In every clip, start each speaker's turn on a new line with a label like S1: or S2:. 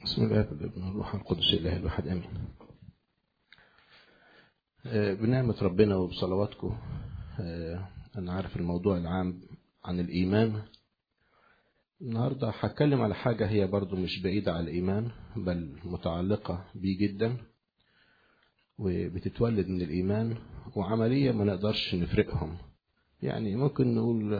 S1: بسم الله والابن والروح القدس الله الواحد امين آه، بنعمة ربنا وبصلواتكم آه، انا عارف الموضوع العام عن الايمان النهاردة هتكلم على حاجة هي برضو مش بعيدة عن الايمان بل متعلقة بيه جدا وبتتولد من الايمان وعملية ما نقدرش نفرقهم يعني ممكن نقول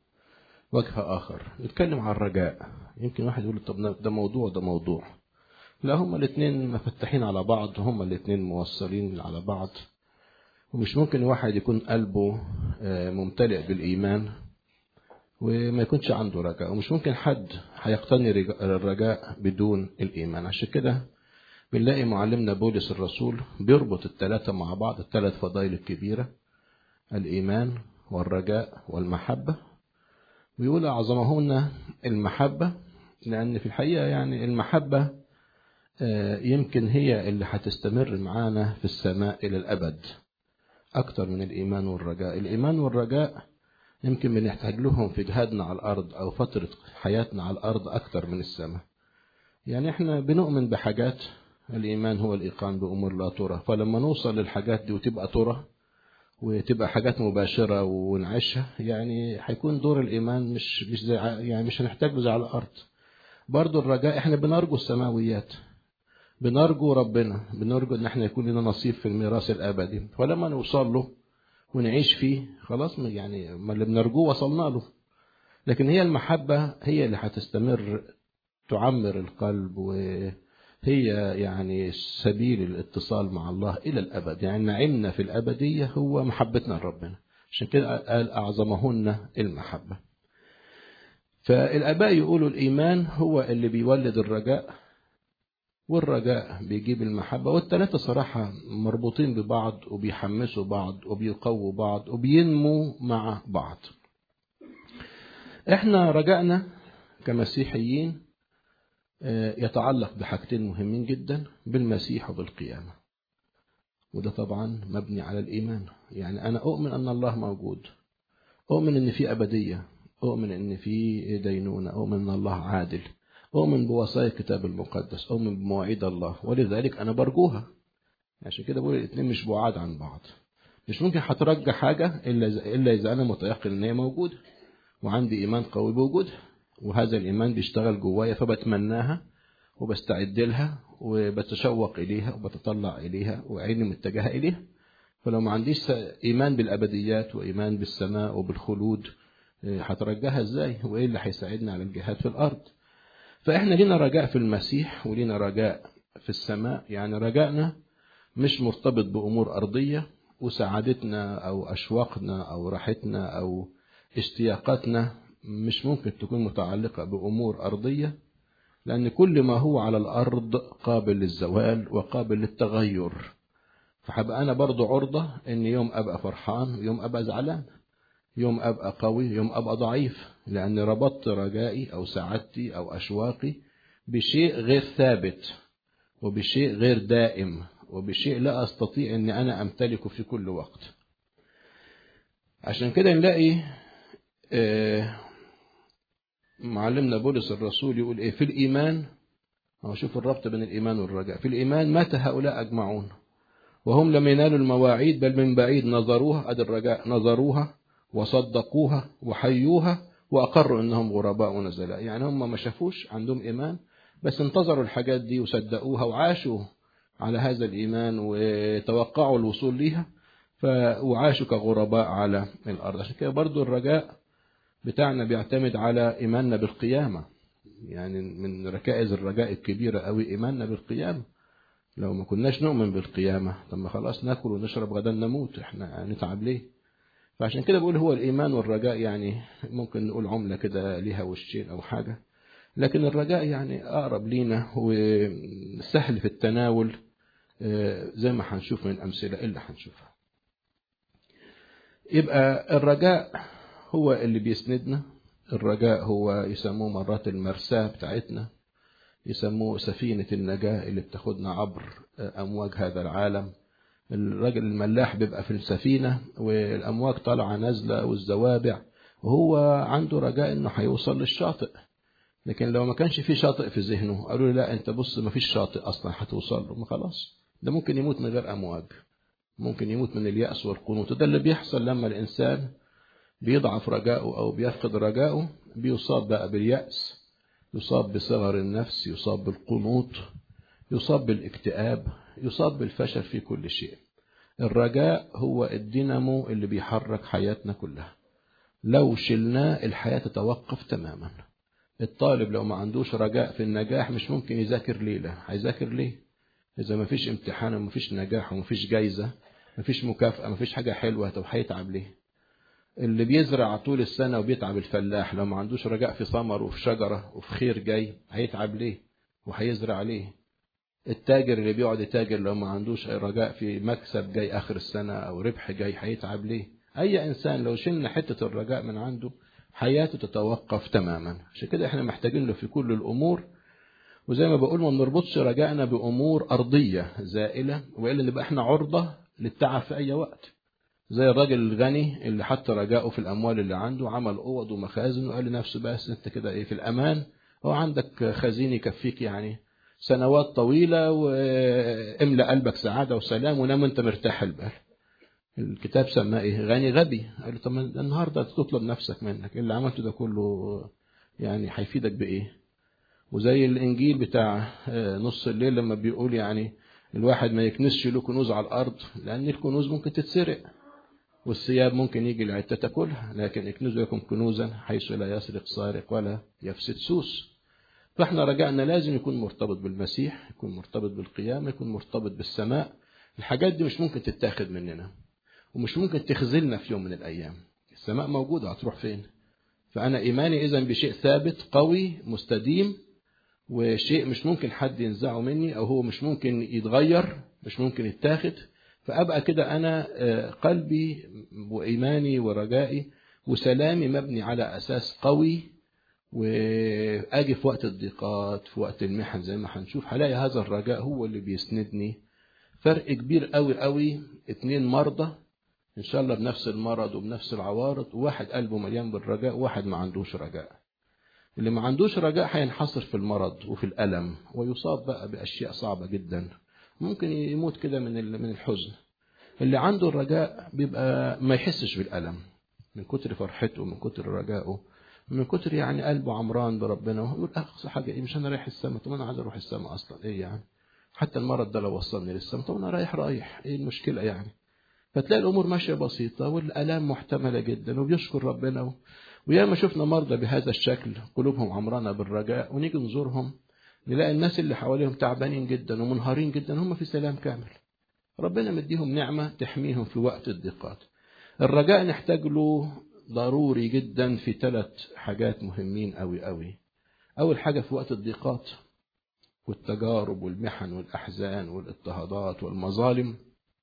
S1: وجه آخر نتكلم عن الرجاء يمكن واحد يقول طب ده موضوع ده موضوع لا هما الاثنين مفتحين على بعض هما الاثنين موصلين على بعض ومش ممكن واحد يكون قلبه ممتلئ بالإيمان وما يكونش عنده رجاء ومش ممكن حد هيقتني الرجاء بدون الإيمان عشان كده بنلاقي معلمنا بولس الرسول بيربط الثلاثة مع بعض الثلاث فضائل الكبيرة الإيمان والرجاء والمحبة ويقول أعظمهن المحبة لأن في الحقيقة يعني المحبة يمكن هي اللي هتستمر معانا في السماء إلى الأبد أكتر من الإيمان والرجاء الإيمان والرجاء يمكن بنحتاج لهم في جهادنا على الأرض أو فترة حياتنا على الأرض أكتر من السماء يعني احنا بنؤمن بحاجات الإيمان هو الإيقان بأمور لا ترى فلما نوصل للحاجات دي وتبقى ترى وتبقى حاجات مباشرة ونعيشها يعني هيكون دور الإيمان مش مش زي يعني مش هنحتاج له زي على الأرض برضه الرجاء احنا بنرجو السماويات بنرجو ربنا بنرجو ان احنا يكون لنا نصيب في الميراث الابدي فلما نوصل له ونعيش فيه خلاص يعني ما اللي بنرجوه وصلنا له لكن هي المحبة هي اللي هتستمر تعمر القلب وهي يعني سبيل الاتصال مع الله إلى الأبد يعني نعمنا في الأبدية هو محبتنا لربنا عشان كده قال أعظمهن المحبة فالآباء يقولوا الإيمان هو اللي بيولد الرجاء والرجاء بيجيب المحبة والتلاتة صراحة مربوطين ببعض وبيحمسوا بعض وبيقووا بعض وبينموا مع بعض احنا رجائنا كمسيحيين يتعلق بحاجتين مهمين جدا بالمسيح وبالقيامة وده طبعا مبني على الإيمان يعني أنا أؤمن أن الله موجود أؤمن أن في أبدية أؤمن أن في دينونة أؤمن أن الله عادل أؤمن بوصايا الكتاب المقدس أؤمن بمواعيد الله ولذلك أنا برجوها عشان كده بقول الاثنين مش بعاد عن بعض مش ممكن هترجى حاجة إلا إلا إذا أنا متيقن إن هي موجودة وعندي إيمان قوي بوجودها وهذا الإيمان بيشتغل جوايا فبتمناها وبستعد لها وبتشوق إليها وبتطلع إليها وعيني متجهة إليها فلو ما عنديش إيمان بالأبديات وإيمان بالسماء وبالخلود هترجاها إزاي وإيه اللي هيساعدنا على الجهاد في الأرض فإحنا لنا رجاء في المسيح ولنا رجاء في السماء يعني رجائنا مش مرتبط بأمور أرضية وسعادتنا أو أشواقنا أو راحتنا أو اشتياقاتنا مش ممكن تكون متعلقة بأمور أرضية لأن كل ما هو على الأرض قابل للزوال وقابل للتغير فحبقى أنا برضو عرضة إن يوم أبقى فرحان ويوم أبقى زعلان يوم أبقى قوي يوم أبقى ضعيف لأن ربطت رجائي أو سعادتي أو أشواقي بشيء غير ثابت وبشيء غير دائم وبشيء لا أستطيع أن أنا أمتلكه في كل وقت عشان كده نلاقي معلمنا بولس الرسول يقول إيه في الإيمان أو شوف الربط بين الإيمان والرجاء في الإيمان مات هؤلاء أجمعون وهم لم ينالوا المواعيد بل من بعيد نظروها أدي الرجاء نظروها وصدقوها وحيوها وأقروا أنهم غرباء ونزلاء يعني هم ما شافوش عندهم إيمان بس انتظروا الحاجات دي وصدقوها وعاشوا على هذا الإيمان وتوقعوا الوصول ليها وعاشوا كغرباء على الأرض عشان كده برضو الرجاء بتاعنا بيعتمد على إيماننا بالقيامة يعني من ركائز الرجاء الكبيرة قوي إيماننا بالقيامة لو ما كناش نؤمن بالقيامة طب ما خلاص ناكل ونشرب غدا نموت احنا نتعب ليه فعشان كده بقول هو الإيمان والرجاء يعني ممكن نقول عملة كده ليها وشين أو حاجة لكن الرجاء يعني أقرب لينا وسهل في التناول زي ما هنشوف من الأمثلة اللي هنشوفها يبقى الرجاء هو اللي بيسندنا الرجاء هو يسموه مرات المرساة بتاعتنا يسموه سفينة النجاة اللي بتاخدنا عبر أمواج هذا العالم الراجل الملاح بيبقى في السفينة والأمواج طالعة نازلة والزوابع وهو عنده رجاء إنه هيوصل للشاطئ لكن لو ما كانش في شاطئ في ذهنه قالوا له لا انت بص ما فيش شاطئ اصلا هتوصل له ما خلاص ده ممكن يموت من غير امواج ممكن يموت من اليأس والقنوط ده اللي بيحصل لما الانسان بيضعف رجاؤه او بيفقد رجاؤه بيصاب بقى باليأس يصاب بصغر النفس يصاب بالقنوط يصاب بالاكتئاب يصاب بالفشل في كل شيء الرجاء هو الدينامو اللي بيحرك حياتنا كلها لو شلناه الحياة تتوقف تماما الطالب لو ما عندوش رجاء في النجاح مش ممكن يذاكر ليلة هيذاكر ليه إذا ما فيش امتحان وما فيش نجاح وما فيش جايزة ما فيش مكافأة ما فيش حاجة حلوة طب هيتعب ليه اللي بيزرع طول السنة وبيتعب الفلاح لو ما عندوش رجاء في ثمر وفي شجرة وفي خير جاي هيتعب ليه وهيزرع ليه التاجر اللي بيقعد يتاجر لو ما عندوش رجاء في مكسب جاي آخر السنة أو ربح جاي هيتعب ليه أي إنسان لو شلنا حتة الرجاء من عنده حياته تتوقف تماما عشان كده احنا محتاجين له في كل الأمور وزي ما بقول ما بنربطش رجائنا بأمور أرضية زائلة وإلا نبقى احنا عرضة للتعب في أي وقت زي الراجل الغني اللي حط رجاءه في الأموال اللي عنده عمل أوض ومخازن وقال لنفسه بس أنت كده إيه في الأمان هو عندك خزين يكفيك يعني سنوات طويلة واملأ قلبك سعادة وسلام ونام أنت مرتاح البال الكتاب سماه ايه غني غبي قال له طب النهارده تطلب نفسك منك اللي عملته ده كله يعني هيفيدك بايه وزي الانجيل بتاع نص الليل لما بيقول يعني الواحد ما يكنسش له كنوز على الارض لان الكنوز ممكن تتسرق والثياب ممكن يجي العتة تاكلها لكن اكنزوا لكم كنوزا حيث لا يسرق سارق ولا يفسد سوس فاحنا رجعنا لازم يكون مرتبط بالمسيح يكون مرتبط بالقيامة يكون مرتبط بالسماء الحاجات دي مش ممكن تتاخد مننا ومش ممكن تخذلنا في يوم من الأيام السماء موجودة هتروح فين فأنا إيماني إذا بشيء ثابت قوي مستديم وشيء مش ممكن حد ينزعه مني أو هو مش ممكن يتغير مش ممكن يتاخد فأبقى كده أنا قلبي وإيماني ورجائي وسلامي مبني على أساس قوي وأجي في وقت الضيقات في وقت المحن زي ما هنشوف هلاقي هذا الرجاء هو اللي بيسندني فرق كبير قوي قوي اتنين مرضى ان شاء الله بنفس المرض وبنفس العوارض وواحد قلبه مليان بالرجاء وواحد ما عندوش رجاء اللي ما عندوش رجاء هينحصر في المرض وفي الألم ويصاب بقى بأشياء صعبة جدا ممكن يموت كده من من الحزن اللي عنده الرجاء بيبقى ما يحسش بالألم من كتر فرحته من كتر رجائه من كتر يعني قلبه عمران بربنا ويقول أقصى حاجة إيه مش أنا رايح السماء طب أنا عايز أروح السماء أصلا إيه يعني حتى المرض ده لو وصلني للسماء طب أنا رايح رايح إيه المشكلة يعني فتلاقي الأمور ماشية بسيطة والآلام محتملة جدا وبيشكر ربنا وياما شفنا مرضى بهذا الشكل قلوبهم عمرانة بالرجاء ونيجي نزورهم نلاقي الناس اللي حواليهم تعبانين جدا ومنهارين جدا هم في سلام كامل ربنا مديهم نعمة تحميهم في وقت الضيقات الرجاء نحتاج له ضروري جدا في ثلاث حاجات مهمين قوي قوي أول حاجة في وقت الضيقات والتجارب والمحن والأحزان والاضطهادات والمظالم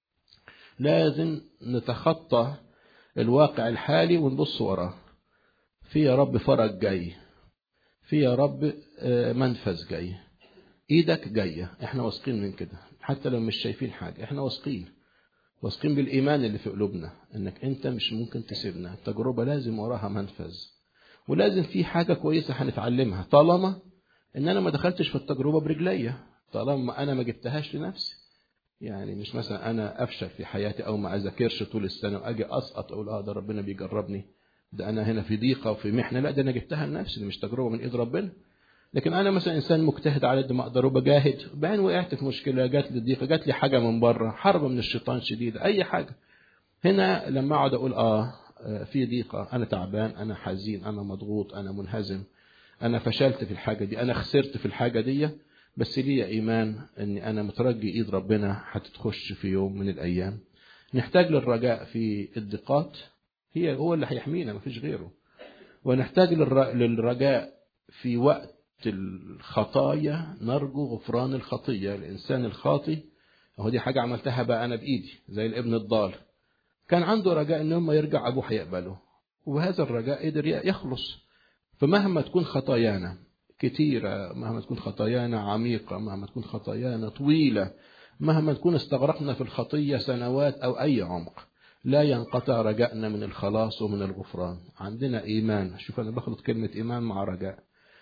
S1: لازم نتخطى الواقع الحالي ونبص وراه في يا رب فرج جاي في يا رب منفذ جاي ايدك جاية احنا واثقين من كده حتى لو مش شايفين حاجة احنا واثقين واثقين بالايمان اللي في قلوبنا انك انت مش ممكن تسيبنا التجربة لازم وراها منفذ ولازم في حاجة كويسة هنتعلمها طالما ان انا ما دخلتش في التجربة برجليا طالما انا ما جبتهاش لنفسي يعني مش مثلا انا افشل في حياتي او ما اذاكرش طول السنه واجي اسقط اقول اه ده ربنا بيجربني ده انا هنا في ضيقه وفي محنه لا ده انا جبتها لنفسي دي مش تجربه من ايد ربنا لكن انا مثلا انسان مجتهد على قد ما اقدر وبجاهد بعدين وقعت في مشكله جات لي ضيقه جات لي حاجه من بره حرب من الشيطان شديده اي حاجه هنا لما اقعد اقول اه في ضيقه انا تعبان انا حزين انا مضغوط انا منهزم انا فشلت في الحاجه دي انا خسرت في الحاجه دي بس ليا ايمان اني انا مترجي ايد ربنا هتتخش في يوم من الايام نحتاج للرجاء في الضيقات هي هو اللي هيحمينا مفيش غيره ونحتاج للرجاء في وقت الخطايا نرجو غفران الخطيه الانسان الخاطي اهو دي حاجه عملتها بقى انا بايدي زي الابن الضال كان عنده رجاء ان هم يرجع ابوه هيقبله وهذا الرجاء قدر يخلص فمهما تكون خطايانا كتيرة مهما تكون خطايانا عميقة مهما تكون خطايانا طويلة مهما تكون استغرقنا في الخطية سنوات أو أي عمق لا ينقطع رجائنا من الخلاص ومن الغفران عندنا إيمان شوف أنا بخلط كلمة إيمان مع رجاء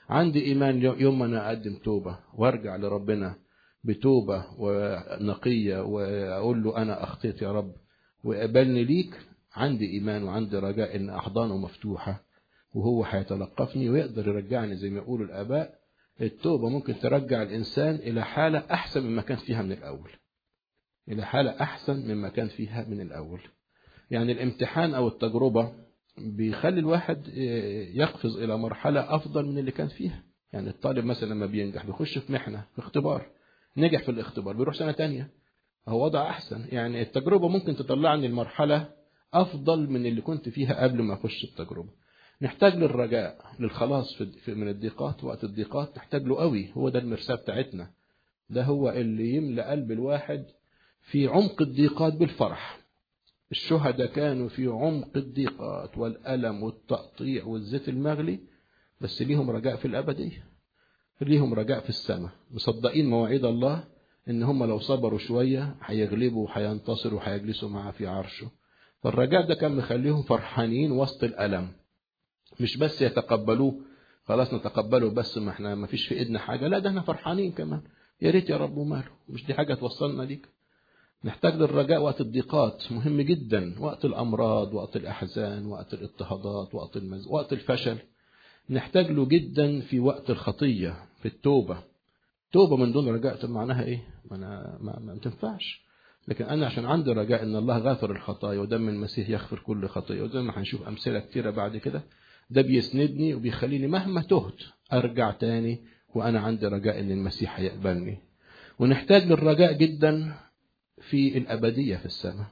S1: عندي إيمان يوم ما أنا أقدم توبة وأرجع لربنا بتوبة ونقية وأقول له أنا أخطيت يا رب وقبلني ليك عندي إيمان وعندي رجاء إن أحضانه مفتوحة وهو هيتلقفني ويقدر يرجعني زي ما يقولوا الآباء التوبة ممكن ترجع الإنسان إلى حالة أحسن مما كان فيها من الأول إلى حالة أحسن مما كان فيها من الأول يعني الامتحان أو التجربة بيخلي الواحد يقفز إلى مرحلة أفضل من اللي كان فيها يعني الطالب مثلا لما بينجح بيخش في محنة في اختبار نجح في الاختبار بيروح سنة تانية هو وضع أحسن يعني التجربة ممكن تطلعني المرحلة أفضل من اللي كنت فيها قبل ما أخش التجربة نحتاج للرجاء للخلاص في من الضيقات وقت الضيقات نحتاج له قوي هو ده المرساة بتاعتنا ده هو اللي يملأ قلب الواحد في عمق الضيقات بالفرح الشهداء كانوا في عمق الضيقات والألم والتقطيع والزيت المغلي بس ليهم رجاء في الأبدية ليهم رجاء في السماء مصدقين مواعيد الله إن هم لو صبروا شوية هيغلبوا وهينتصروا وهيجلسوا معاه في عرشه فالرجاء ده كان مخليهم فرحانين وسط الألم مش بس يتقبلوه خلاص نتقبله بس ما احنا ما فيش في ايدنا حاجه لا ده احنا فرحانين كمان يا ريت يا رب وماله مش دي حاجه توصلنا ليك نحتاج للرجاء وقت الضيقات مهم جدا وقت الامراض وقت الاحزان وقت الاضطهادات وقت المز... وقت الفشل نحتاج له جدا في وقت الخطيه في التوبه توبه من دون رجاء طب معناها ايه ما انا ما, ما تنفعش لكن انا عشان عندي رجاء ان الله غافر الخطايا ودم المسيح يغفر كل خطيه وزي ما هنشوف امثله كتيره بعد كده ده بيسندني وبيخليني مهما تهت ارجع تاني وانا عندي رجاء ان المسيح هيقبلني ونحتاج للرجاء جدا في الابديه في السماء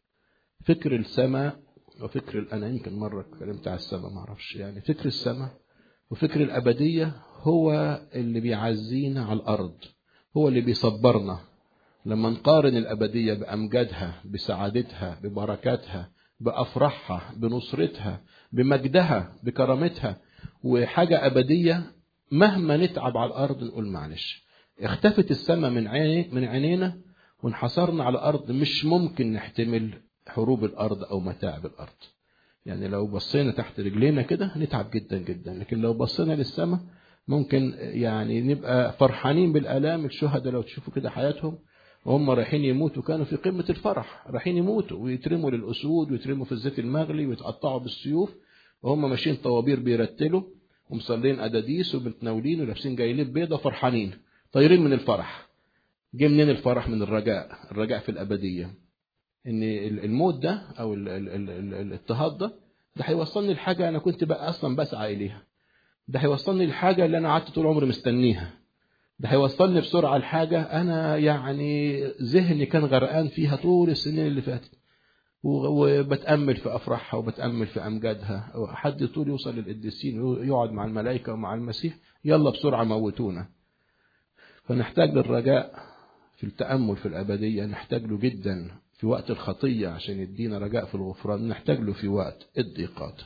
S1: فكر السماء وفكر انا يمكن مره اتكلمت على السماء ما اعرفش يعني فكر السماء وفكر الابديه هو اللي بيعزينا على الارض هو اللي بيصبرنا لما نقارن الابديه بامجادها بسعادتها ببركاتها بافراحها بنصرتها بمجدها بكرامتها وحاجة أبدية مهما نتعب على الأرض نقول معلش اختفت السماء من عيني من عينينا وانحصرنا على الأرض مش ممكن نحتمل حروب الأرض أو متاعب الأرض يعني لو بصينا تحت رجلينا كده نتعب جدا جدا لكن لو بصينا للسماء ممكن يعني نبقى فرحانين بالآلام الشهداء لو تشوفوا كده حياتهم وهم رايحين يموتوا كانوا في قمة الفرح رايحين يموتوا ويترموا للأسود ويترموا في الزيت المغلي ويتقطعوا بالسيوف وهم ماشيين طوابير بيرتلوا ومصلين أداديس ومتناولين ولابسين جايلين بيضة فرحانين طايرين من الفرح جه منين الفرح من الرجاء الرجاء في الأبدية إن الموت ده أو الاضطهاد ده ده هيوصلني لحاجة أنا كنت بقى أصلا بسعى إليها ده هيوصلني لحاجة اللي أنا قعدت طول عمري مستنيها ده هيوصلني بسرعة لحاجة أنا يعني ذهني كان غرقان فيها طول السنين اللي فاتت وبتأمل في أفراحها وبتأمل في أمجادها حد طول يوصل للقديسين يقعد مع الملائكة ومع المسيح يلا بسرعة موتونا فنحتاج للرجاء في التأمل في الأبدية نحتاج له جدا في وقت الخطية عشان يدينا رجاء في الغفران نحتاج له في وقت الضيقات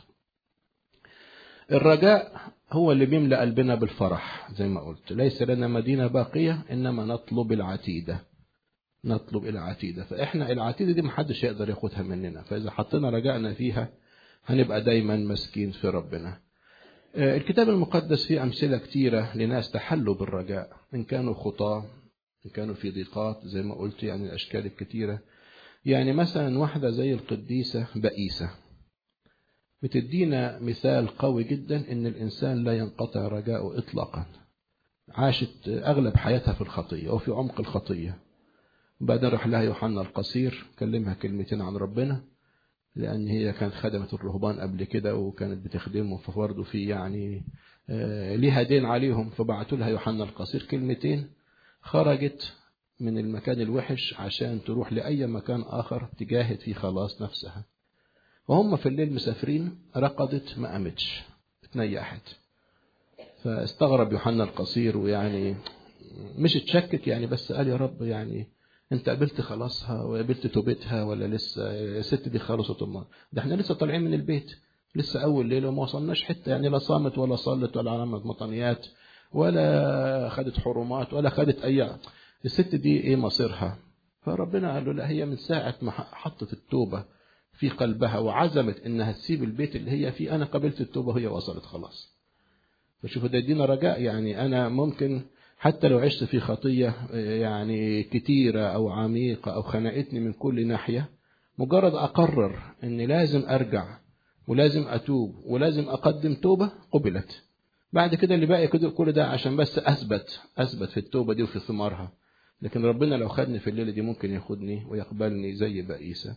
S1: الرجاء هو اللي بيملأ قلبنا بالفرح زي ما قلت ليس لنا مدينة باقية إنما نطلب العتيدة نطلب العتيدة فإحنا العتيدة دي محدش يقدر ياخدها مننا فإذا حطينا رجائنا فيها هنبقى دايما مسكين في ربنا الكتاب المقدس فيه أمثلة كتيرة لناس تحلوا بالرجاء إن كانوا خطاة إن كانوا في ضيقات زي ما قلت يعني الأشكال الكتيرة يعني مثلا واحدة زي القديسة بئيسة بتدينا مثال قوي جدا ان الانسان لا ينقطع رجاؤه اطلاقا عاشت اغلب حياتها في الخطيه او في عمق الخطيه بعدين راح لها يوحنا القصير كلمها كلمتين عن ربنا لان هي كانت خدمه الرهبان قبل كده وكانت بتخدمهم فبرضه في يعني آه ليها دين عليهم فبعتوا لها يوحنا القصير كلمتين خرجت من المكان الوحش عشان تروح لاي مكان اخر تجاهد في خلاص نفسها وهم في الليل مسافرين رقدت ما قامتش اتنيحت فاستغرب يوحنا القصير ويعني مش اتشكك يعني بس قال يا رب يعني انت قبلت خلاصها وقبلت توبتها ولا لسه الست دي خلصت امها ده احنا لسه طالعين من البيت لسه اول ليله وما وصلناش حته يعني لا صامت ولا صلت ولا عملت مطنيات ولا خدت حرمات ولا خدت اي الست دي ايه مصيرها فربنا قال له لا هي من ساعه ما حطت التوبه في قلبها وعزمت انها تسيب البيت اللي هي فيه انا قبلت التوبه وهي وصلت خلاص فشوف ده يدينا رجاء يعني أنا ممكن حتى لو عشت في خطية يعني كتيرة أو عميقة أو خنقتني من كل ناحية مجرد أقرر إن لازم أرجع ولازم أتوب ولازم أقدم توبة قبلت بعد كده اللي باقي كده كل ده عشان بس أثبت أثبت في التوبة دي وفي ثمارها لكن ربنا لو خدني في الليلة دي ممكن ياخدني ويقبلني زي بقيسة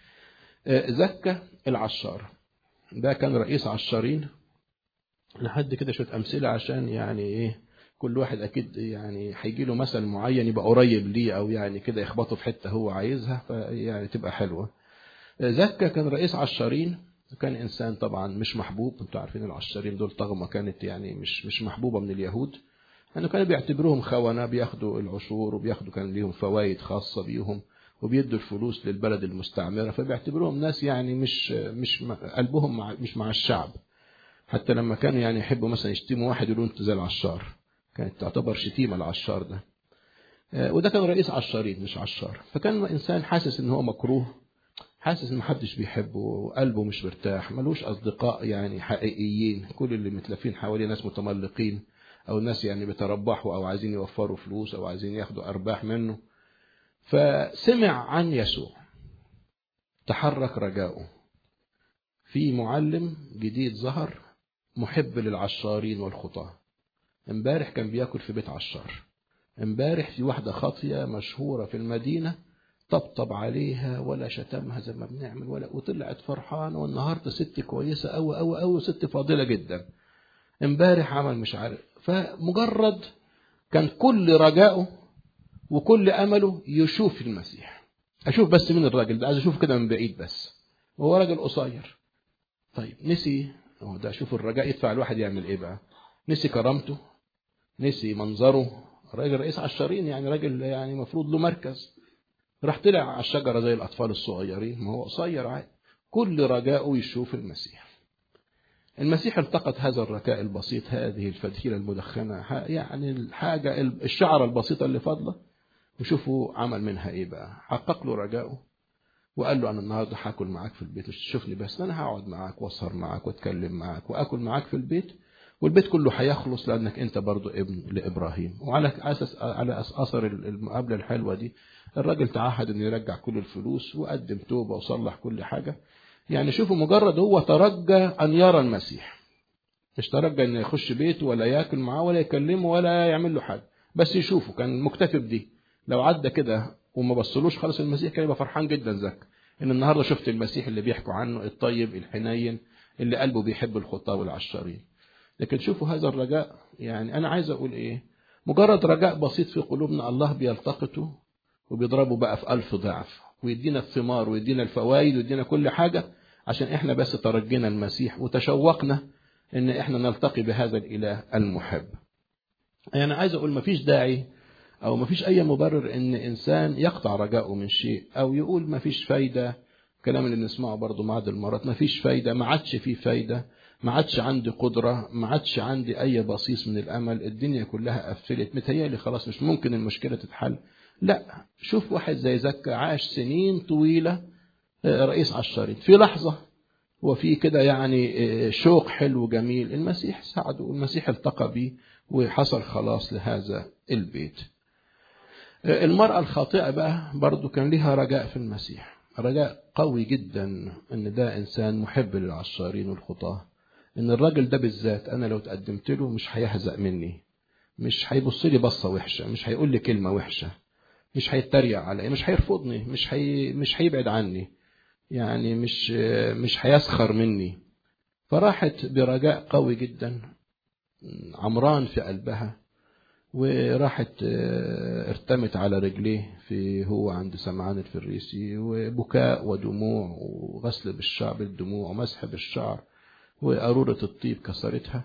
S1: زكى العشار ده كان رئيس عشارين لحد كده شوية أمثلة عشان يعني إيه كل واحد أكيد يعني هيجي له مثل معين يبقى قريب ليه أو يعني كده يخبطه في حتة هو عايزها فيعني تبقى حلوة زكى كان رئيس عشارين كان إنسان طبعا مش محبوب انتوا عارفين العشارين دول طغمة كانت يعني مش مش محبوبة من اليهود لأنه كانوا بيعتبروهم خونة بياخدوا العشور وبياخدوا كان ليهم فوائد خاصة بيهم وبيدوا الفلوس للبلد المستعمرة فبيعتبروهم ناس يعني مش مش قلبهم مع مش مع الشعب حتى لما كانوا يعني يحبوا مثلا يشتموا واحد يقولوا انت زي العشار كانت تعتبر شتيمة العشار ده وده كان رئيس عشارين مش عشار فكان إنسان حاسس إن هو مكروه حاسس إن محدش بيحبه وقلبه مش مرتاح ملوش أصدقاء يعني حقيقيين كل اللي متلفين حواليه ناس متملقين أو ناس يعني بيتربحوا أو عايزين يوفروا فلوس أو عايزين ياخدوا أرباح منه فسمع عن يسوع تحرك رجاؤه في معلم جديد ظهر محب للعشارين والخطاه امبارح كان بياكل في بيت عشار امبارح في واحدة خاطية مشهورة في المدينة طبطب عليها ولا شتمها زي ما بنعمل ولا وطلعت فرحانة والنهاردة ست كويسة أوي أوي أوي ست فاضلة جدا امبارح عمل مش عارف فمجرد كان كل رجائه وكل أمله يشوف المسيح أشوف بس مين الراجل ده عايز أشوف كده من بعيد بس هو راجل قصير طيب نسي هو ده شوف الرجاء يدفع الواحد يعمل ايه بقى نسي كرامته نسي منظره راجل رئيس عشارين يعني راجل يعني المفروض له مركز راح طلع على الشجره زي الاطفال الصغيرين ما هو قصير عادي كل رجاؤه يشوف المسيح المسيح التقط هذا الركاء البسيط هذه الفتيلة المدخنة يعني الحاجة الشعرة البسيطة اللي فاضلة وشوفوا عمل منها ايه بقى حقق له رجاؤه وقال له انا النهارده هاكل معاك في البيت مش تشوفني بس انا هقعد معاك واسهر معاك واتكلم معاك واكل معاك في البيت والبيت كله هيخلص لانك انت برضو ابن لابراهيم وعلى اساس على اثر المقابله الحلوه دي الراجل تعهد انه يرجع كل الفلوس وقدم توبه وصلح كل حاجه يعني شوفوا مجرد هو ترجى ان يرى المسيح مش ترجى انه يخش بيته ولا ياكل معاه ولا يكلمه ولا يعمل له حاجه بس يشوفه كان مكتفي بدي لو عدى كده وما بصلوش خالص المسيح كان يبقى فرحان جدا زك ان النهارده شفت المسيح اللي بيحكوا عنه الطيب الحنين اللي قلبه بيحب الخطاه والعشارين لكن شوفوا هذا الرجاء يعني انا عايز اقول ايه مجرد رجاء بسيط في قلوبنا الله بيلتقطه وبيضربه بقى في ألف ضعف ويدينا الثمار ويدينا الفوائد ويدينا كل حاجة عشان احنا بس ترجينا المسيح وتشوقنا ان احنا نلتقي بهذا الاله المحب يعني عايز اقول مفيش داعي او مفيش اي مبرر ان انسان يقطع رجاءه من شيء او يقول مفيش فايدة الكلام اللي بنسمعه برضه بعض المرات مفيش فايدة ما عادش فيه فايدة ما عادش عندي قدرة ما عادش عندي أي بصيص من الأمل الدنيا كلها قفلت متهيألي خلاص مش ممكن المشكلة تتحل لا شوف واحد زي زكا عاش سنين طويلة رئيس عشارين في لحظة وفي كده يعني شوق حلو جميل المسيح ساعده والمسيح التقى بيه وحصل خلاص لهذا البيت المرأة الخاطئة بقى برضو كان لها رجاء في المسيح رجاء قوي جدا ان ده انسان محب للعشارين والخطاه ان الراجل ده بالذات انا لو تقدمت له مش هيهزأ مني مش هيبص لي بصه وحشه مش هيقول لي كلمه وحشه مش هيتريق عليا مش هيرفضني مش هي مش هيبعد عني يعني مش مش هيسخر مني فراحت برجاء قوي جدا عمران في قلبها وراحت ارتمت على رجليه في هو عند سمعان الفريسي وبكاء ودموع وغسل بالشعر بالدموع ومسح بالشعر وقارورة الطيب كسرتها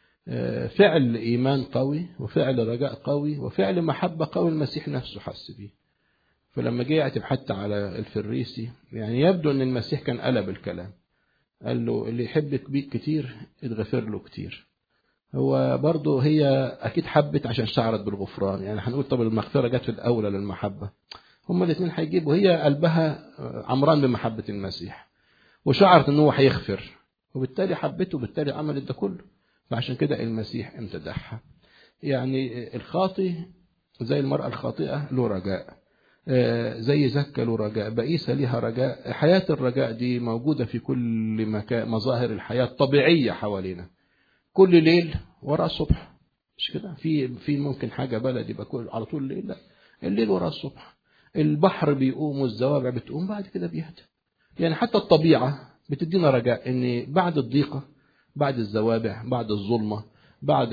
S1: فعل إيمان قوي وفعل رجاء قوي وفعل محبة قوي المسيح نفسه حس بيه فلما جه يعتب حتى على الفريسي يعني يبدو أن المسيح كان قلب الكلام قال له اللي يحبك بيك كتير اتغفر له كتير هو برضه هي أكيد حبت عشان شعرت بالغفران يعني هنقول طب المغفرة جت في الأولى للمحبة هما الاثنين هيجيبوا هي قلبها عمران بمحبة المسيح وشعرت ان هو هيغفر وبالتالي حبته وبالتالي عملت ده كله فعشان كده المسيح امتدحها يعني الخاطي زي المرأة الخاطئة له رجاء زي زكا له رجاء بئيسة لها رجاء حياة الرجاء دي موجودة في كل مكان مظاهر الحياة الطبيعية حوالينا كل ليل وراء الصبح مش كده في في ممكن حاجة بلد يبقى كل على طول الليل لا الليل وراء الصبح البحر بيقوم والزوابع بتقوم بعد كده بيهدى يعني حتى الطبيعة بتدينا رجاء ان بعد الضيقة بعد الزوابع بعد الظلمة بعد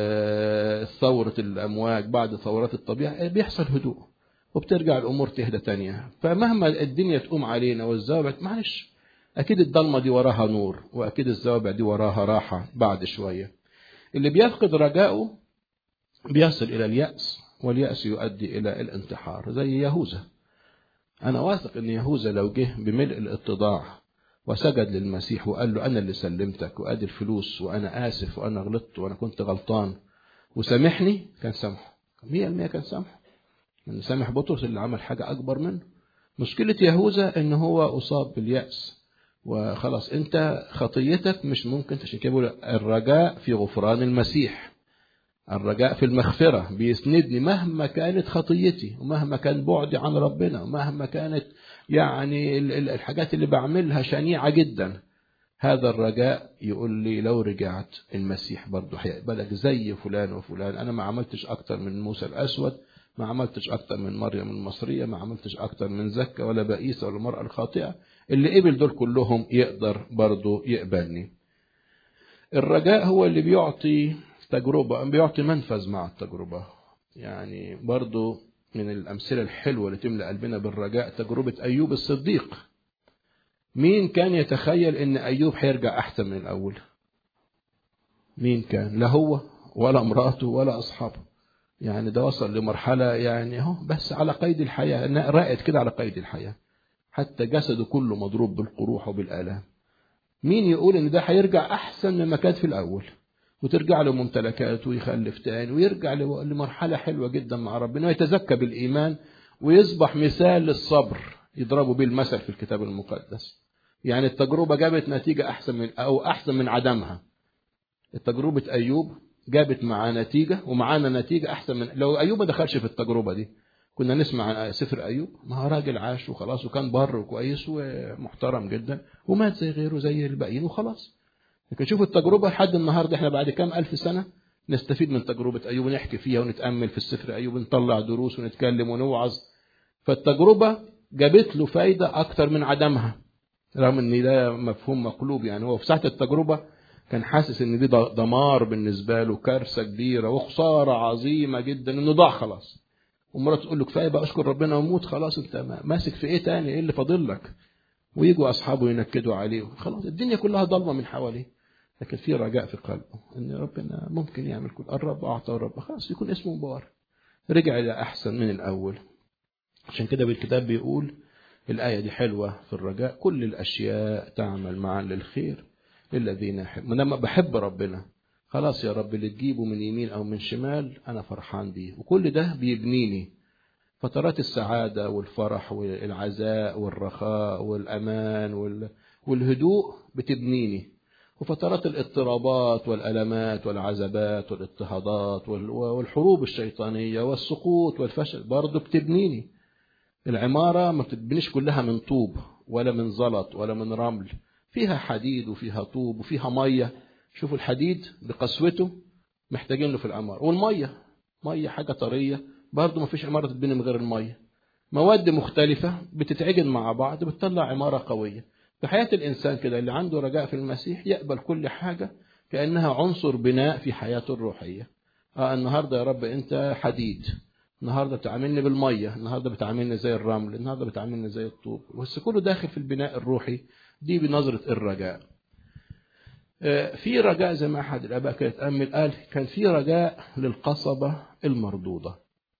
S1: ثورة الأمواج بعد ثورات الطبيعة بيحصل هدوء وبترجع الأمور تهدى تانية فمهما الدنيا تقوم علينا والزوابع معلش أكيد الضلمة دي وراها نور وأكيد الزوابع دي وراها راحة بعد شوية اللي بيفقد رجاؤه بيصل إلى اليأس واليأس يؤدي إلى الانتحار زي يهوذا أنا واثق إن يهوذا لو جه بملء الاتضاع وسجد للمسيح وقال له أنا اللي سلمتك وأدي الفلوس وأنا آسف وأنا غلطت وأنا كنت غلطان وسامحني كان سامحه مية المية كان سامحه من سامح بطرس اللي عمل حاجة أكبر منه مشكلة يهوذا إن هو أصاب باليأس وخلاص أنت خطيتك مش ممكن عشان كده بيقول الرجاء في غفران المسيح الرجاء في المغفرة بيسندني مهما كانت خطيتي ومهما كان بعدي عن ربنا ومهما كانت يعني الحاجات اللي بعملها شنيعة جدا هذا الرجاء يقول لي لو رجعت المسيح برضه هيقبلك زي فلان وفلان أنا ما عملتش أكتر من موسى الأسود ما عملتش أكتر من مريم المصرية ما عملتش أكتر من زكا ولا بئيسة ولا المرأة الخاطئة اللي قبل دول كلهم يقدر برضه يقبلني الرجاء هو اللي بيعطي تجربة بيعطي منفذ مع التجربة يعني برضو من الأمثلة الحلوة اللي تملأ قلبنا بالرجاء تجربة أيوب الصديق مين كان يتخيل ان أيوب هيرجع أحسن من الأول مين كان لا هو ولا امرأته ولا أصحابه يعني ده وصل لمرحلة يعني اهو بس على قيد الحياة رائد كده على قيد الحياة حتى جسده كله مضروب بالقروح وبالآلام مين يقول ان ده هيرجع أحسن مما كان في الأول وترجع له ممتلكاته ويخلف تاني ويرجع لمرحلة حلوة جدا مع ربنا ويتزكى بالإيمان ويصبح مثال للصبر يضربوا به المثل في الكتاب المقدس يعني التجربة جابت نتيجة أحسن من أو أحسن من عدمها التجربة أيوب جابت معاه نتيجة ومعانا نتيجة أحسن من لو أيوب ما دخلش في التجربة دي كنا نسمع عن سفر أيوب ما هو راجل عاش وخلاص وكان بر وكويس ومحترم جدا ومات زي غيره زي الباقيين وخلاص لكن شوف التجربة لحد النهاردة احنا بعد كام ألف سنة نستفيد من تجربة أيوب ونحكي فيها ونتأمل في السفر أيوب ونطلع دروس ونتكلم ونوعظ فالتجربة جابت له فايدة أكتر من عدمها رغم ان ده مفهوم مقلوب يعني هو في ساعة التجربة كان حاسس ان دي دمار بالنسبة له كارثة كبيرة وخسارة عظيمة جدا انه ضاع خلاص ومراته تقول له كفاية بقى اشكر ربنا وموت خلاص انت ماسك في ايه تاني ايه اللي فاضل لك ويجوا اصحابه ينكدوا عليه خلاص الدنيا كلها ضلمة من حواليه لكن في رجاء في قلبه ان ربنا ممكن يعمل كل الرب اعطى الرب خلاص يكون اسمه مبارك رجع الى احسن من الاول عشان كده بالكتاب بيقول الآية دي حلوة في الرجاء كل الأشياء تعمل معا للخير للذين يحب أنا بحب ربنا خلاص يا رب اللي تجيبه من يمين أو من شمال أنا فرحان بيه وكل ده بيبنيني فترات السعادة والفرح والعزاء والرخاء والأمان والهدوء بتبنيني وفترات الاضطرابات والألمات والعذابات والاضطهادات والحروب الشيطانية والسقوط والفشل برضه بتبنيني العمارة ما بتتبنيش كلها من طوب ولا من زلط ولا من رمل فيها حديد وفيها طوب وفيها مية شوفوا الحديد بقسوته محتاجين له في العمارة والمية مية حاجة طرية برضه ما فيش عمارة تتبني من غير المية مواد مختلفة بتتعجن مع بعض بتطلع عمارة قوية في حياة الإنسان كده اللي عنده رجاء في المسيح يقبل كل حاجة كأنها عنصر بناء في حياته الروحية آه النهاردة يا رب أنت حديد النهارده بتعاملني بالميه النهارده بتعاملني زي الرمل النهارده بتعاملني زي الطوب بس كله داخل في البناء الروحي دي بنظره الرجاء في رجاء زي ما احد الاباء كان يتامل قال كان في رجاء للقصبه المردوده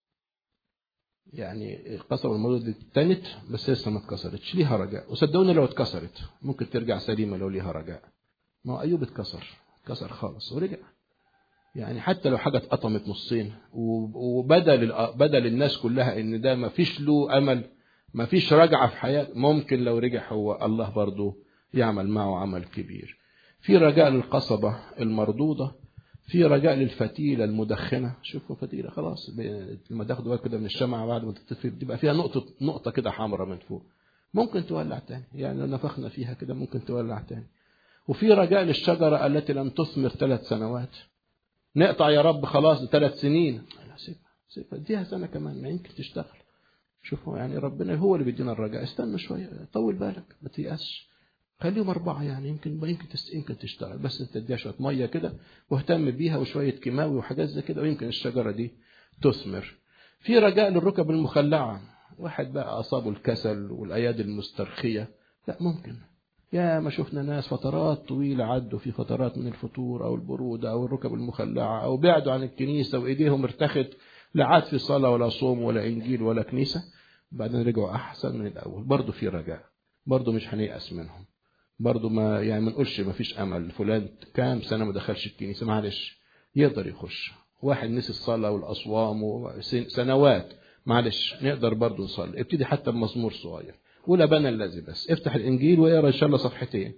S1: يعني القصبه المردوده دي اتنت بس لسه ما اتكسرتش ليها رجاء وصدقوني لو اتكسرت ممكن ترجع سليمه لو ليها رجاء ما هو ايوب اتكسر اتكسر خالص ورجع يعني حتى لو حاجة اتقطمت نصين وبدل بدل الناس كلها ان ده ما فيش له امل ما فيش رجعة في حياة ممكن لو رجع هو الله برضه يعمل معه عمل كبير في رجاء للقصبة المردودة في رجاء للفتيلة المدخنة شوفوا فتيلة خلاص لما تاخدوا كده من الشمعة بعد ما تطفي بتبقى فيها نقطة نقطة كده حمراء من فوق ممكن تولع تاني يعني لو نفخنا فيها كده ممكن تولع تاني وفي رجاء للشجرة التي لم تثمر ثلاث سنوات نقطع يا رب خلاص ثلاث سنين لا سيبها سيبها اديها سنة كمان ما يمكن تشتغل شوفوا يعني ربنا هو اللي بيدينا الرجاء استنى شوية طول بالك ما تيأسش خليهم أربعة يعني يمكن يمكن يمكن تشتغل بس انت تديها شوية مية كده واهتم بيها وشوية كيماوي وحاجات زي كده ويمكن الشجرة دي تثمر. في رجاء للركب المخلعة واحد بقى أصابه الكسل والأيادي المسترخية لا ممكن يا ما شفنا ناس فترات طويلة عدوا في فترات من الفتور أو البرودة أو الركب المخلعة أو بعدوا عن الكنيسة وإيديهم ارتخت لا عاد في صلاة ولا صوم ولا إنجيل ولا كنيسة بعدين رجعوا أحسن من الأول برضه في رجاء برضه مش هنيأس منهم برضه ما يعني ما نقولش ما فيش امل فلان كام سنه ما دخلش الكنيسه معلش يقدر يخش واحد نسي الصلاه والاصوام سنوات معلش نقدر برضه نصلي ابتدي حتى بمزمور صغير ولا بنا الذي بس افتح الانجيل واقرا ان شاء الله صفحتين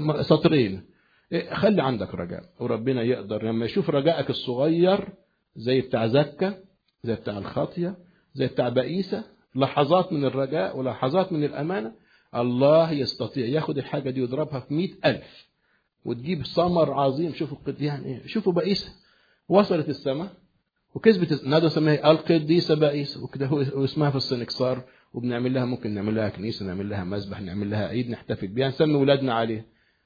S1: سطرين خلي عندك رجاء وربنا يقدر لما يشوف رجائك الصغير زي بتاع زكا زي بتاع الخاطيه زي بتاع بئيسه لحظات من الرجاء ولحظات من الامانه الله يستطيع ياخد الحاجة دي ويضربها في مئة ألف وتجيب ثمر عظيم شوفوا يعني ايه شوفوا بائسة وصلت السماء وكسبت نادوا سماها القديسة بائسة وكده هو اسمها في السنكسار وبنعمل لها ممكن نعمل لها كنيسة نعمل لها مسبح نعمل لها عيد نحتفل بيها نسمي ولادنا عليها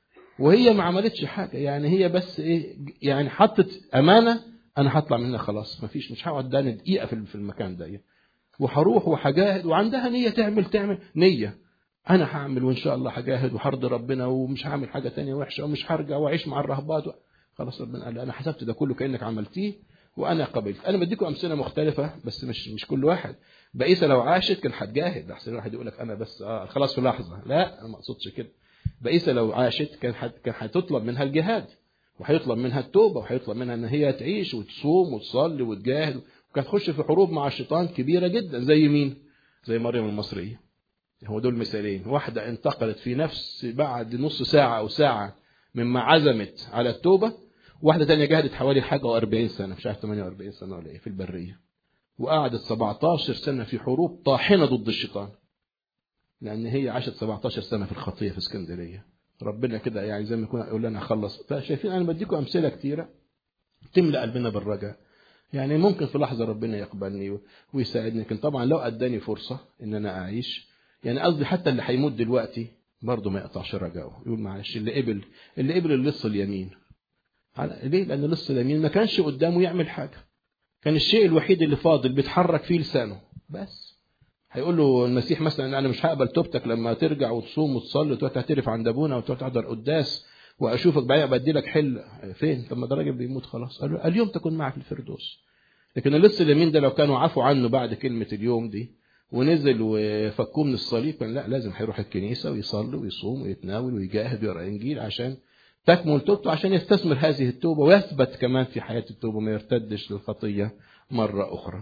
S1: وهي ما عملتش حاجة يعني هي بس ايه يعني حطت أمانة أنا هطلع منها خلاص ما فيش مش هقعد ده دقيقة في المكان ده وهروح وهجاهد وعندها نية تعمل تعمل نية انا هعمل وان شاء الله هجاهد وهرضي ربنا ومش هعمل حاجه تانية وحشه ومش هرجع واعيش مع الرهبات و... خلاص ربنا قال انا حسبت ده كله كانك عملتيه وانا قبلت انا بديكم امثله مختلفه بس مش مش كل واحد بقيسه لو عاشت كان هتجاهد احسن واحد يقول لك انا بس آه خلاص في لحظه لا انا ما اقصدش كده بقيسه لو عاشت كان حد كان هتطلب منها الجهاد وهيطلب منها التوبه وهيطلب منها ان هي تعيش وتصوم وتصلي وتجاهد وكانت تخش في حروب مع الشيطان كبيره جدا زي مين؟ زي مريم المصريه هو دول مثالين واحدة انتقلت في نفس بعد نص ساعة أو ساعة مما عزمت على التوبة واحدة تانية جاهدت حوالي حاجة و40 سنة مش عارف 48 سنة ولا إيه في البرية وقعدت 17 سنة في حروب طاحنة ضد الشيطان لأن هي عاشت 17 سنة في الخطية في اسكندرية ربنا كده يعني زي ما يكون يقول لنا خلص فشايفين أنا بديكم أمثلة كتيرة تملأ قلبنا بالرجاء يعني ممكن في لحظة ربنا يقبلني ويساعدني لكن طبعا لو أداني فرصة إن أنا أعيش يعني قصدي حتى اللي هيموت دلوقتي برضه ما يقطعش رجاؤه يقول معلش اللي قبل اللي قبل اللص اليمين ليه؟ لأن اللص اليمين ما كانش قدامه يعمل حاجة كان الشيء الوحيد اللي فاضل بيتحرك فيه لسانه بس هيقول له المسيح مثلا انا مش هقبل توبتك لما ترجع وتصوم وتصلي وتروح تعترف عند ابونا وتروح تحضر قداس واشوفك بعدين بدي لك حل فين؟ طب ما ده راجل بيموت خلاص قال له اليوم تكون معك في الفردوس لكن اللص اليمين ده لو كانوا عفوا عنه بعد كلمه اليوم دي ونزل وفكوه من الصليب كان لا لازم هيروح الكنيسة ويصلي ويصوم ويتناول ويجاهد ويقرأ إنجيل عشان تكمل توبته عشان يستثمر هذه التوبة ويثبت كمان في حياة التوبة ما يرتدش للخطية مرة أخرى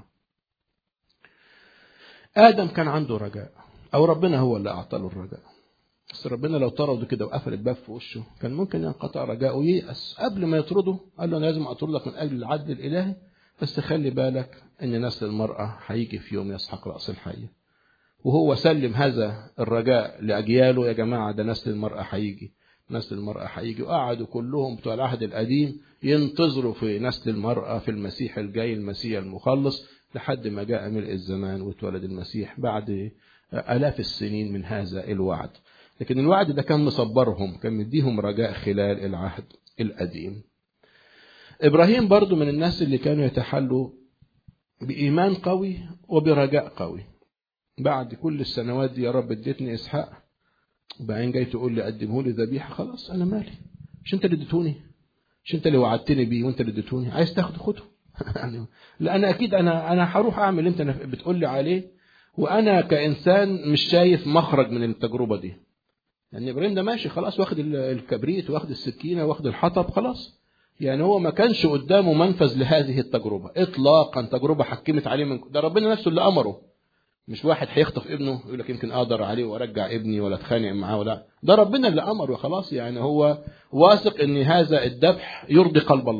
S1: آدم كان عنده رجاء أو ربنا هو اللي أعطى له الرجاء بس ربنا لو طرده كده وقفل الباب في وشه كان ممكن ينقطع رجاءه وييأس قبل ما يطرده قال له أنا لازم أطردك من أجل العدل الإلهي بس خلي بالك ان نسل المرأة هيجي في يوم يسحق رأس الحية وهو سلم هذا الرجاء لأجياله يا جماعة ده نسل المرأة هيجي نسل المرأة هيجي وقعدوا كلهم بتوع العهد القديم ينتظروا في نسل المرأة في المسيح الجاي المسيح المخلص لحد ما جاء ملء الزمان واتولد المسيح بعد آلاف السنين من هذا الوعد لكن الوعد ده كان مصبرهم كان مديهم رجاء خلال العهد القديم إبراهيم برضو من الناس اللي كانوا يتحلوا بإيمان قوي وبرجاء قوي بعد كل السنوات دي يا رب اديتني إسحاق وبعدين جاي تقول لي قدمه لي ذبيحة خلاص أنا مالي مش أنت اللي اديتوني مش أنت اللي وعدتني بيه وأنت اللي اديتوني عايز تاخده خده يعني لا أنا أكيد أنا أنا هروح أعمل أنت بتقول لي عليه وأنا كإنسان مش شايف مخرج من التجربة دي يعني إبراهيم ده ماشي خلاص واخد الكبريت واخد السكينة واخد الحطب خلاص يعني هو ما كانش قدامه منفذ لهذه التجربة إطلاقا تجربة حكمت عليه من ده ربنا نفسه اللي أمره مش واحد هيخطف ابنه يقول لك يمكن أقدر عليه وأرجع ابني ولا أتخانق معاه ولا ده ربنا اللي أمره خلاص يعني هو واثق إن هذا الذبح يرضي قلب الله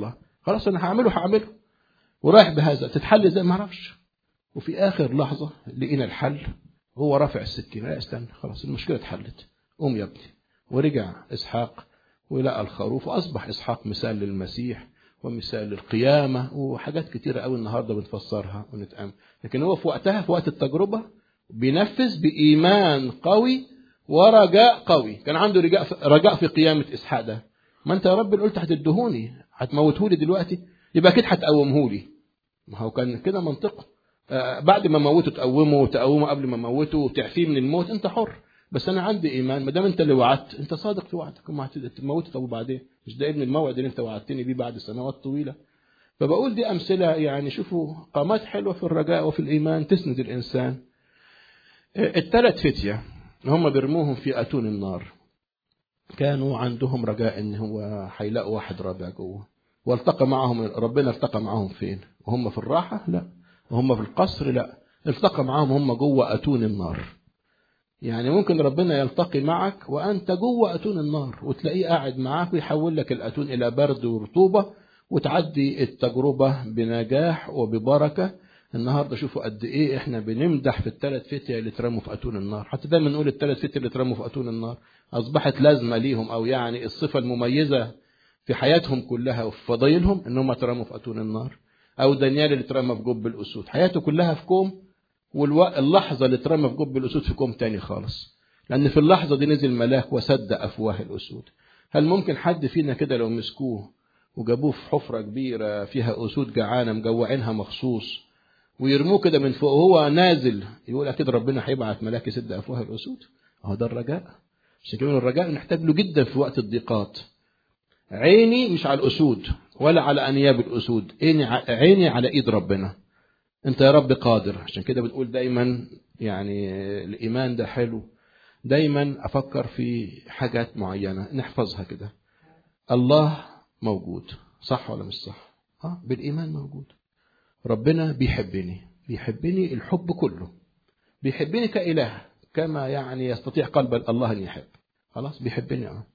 S1: خلاص انا هعمله هعمله ورايح بهذا تتحل ازاي ما اعرفش وفي اخر لحظه لقينا الحل هو رافع السكينه لا استنى خلاص المشكله اتحلت قوم يا ابني ورجع اسحاق ولقى الخروف واصبح اسحاق مثال للمسيح ومثال للقيامه وحاجات كتيره قوي النهارده بنفسرها ونتامل لكن هو في وقتها في وقت التجربه بينفذ بايمان قوي ورجاء قوي كان عنده رجاء رجاء في قيامه اسحاق ده ما انت يا رب اللي قلت هتدهوني هتموتهولي دلوقتي يبقى اكيد هتقومهولي ما هو كان كده منطقه آه بعد ما موته تقومه وتقومه قبل ما موته وتعفيه من الموت انت حر بس انا عندي ايمان ما دام انت اللي وعدت انت صادق في وعدك ما هتموت طب وبعدين مش ده ابن الموعد اللي انت وعدتني بيه بعد سنوات طويله فبقول دي امثله يعني شوفوا قامات حلوه في الرجاء وفي الايمان تسند الانسان الثلاث فتيه هم بيرموهم في اتون النار كانوا عندهم رجاء ان هو هيلاقوا واحد رابع جوه والتقى معهم ربنا التقى معهم فين وهم في الراحه لا وهم في القصر لا التقى معهم هم جوه اتون النار يعني ممكن ربنا يلتقي معك وانت جوه اتون النار وتلاقيه قاعد معاك ويحول لك الاتون الى برد ورطوبه وتعدي التجربه بنجاح وببركه النهارده شوفوا قد ايه احنا بنمدح في الثلاث فتية اللي اترموا في اتون النار حتى دايما نقول الثلاث فتية اللي اترموا في اتون النار اصبحت لازمه ليهم او يعني الصفه المميزه في حياتهم كلها وفي فضايلهم انهم اترموا في اتون النار او دانيال اللي اترمى في جب الاسود حياته كلها في كوم واللحظه اللي اترمى في جب الاسود في كوم تاني خالص لان في اللحظه دي نزل ملاك وسد افواه الاسود هل ممكن حد فينا كده لو مسكوه وجابوه في حفره كبيره فيها اسود جعانه مجوعينها مخصوص ويرموه كده من فوق وهو نازل يقول اكيد ربنا هيبعت ملاك يسد افواه الاسود اهو ده الرجاء عشان كده الرجاء نحتاج له جدا في وقت الضيقات عيني مش على الاسود ولا على انياب الاسود عيني عيني على ايد ربنا انت يا رب قادر عشان كده بنقول دايما يعني الايمان ده حلو دايما افكر في حاجات معينه نحفظها كده الله موجود صح ولا مش صح اه بالايمان موجود ربنا بيحبني بيحبني الحب كله بيحبني كإله كما يعني يستطيع قلب الله أن يحب خلاص بيحبني اه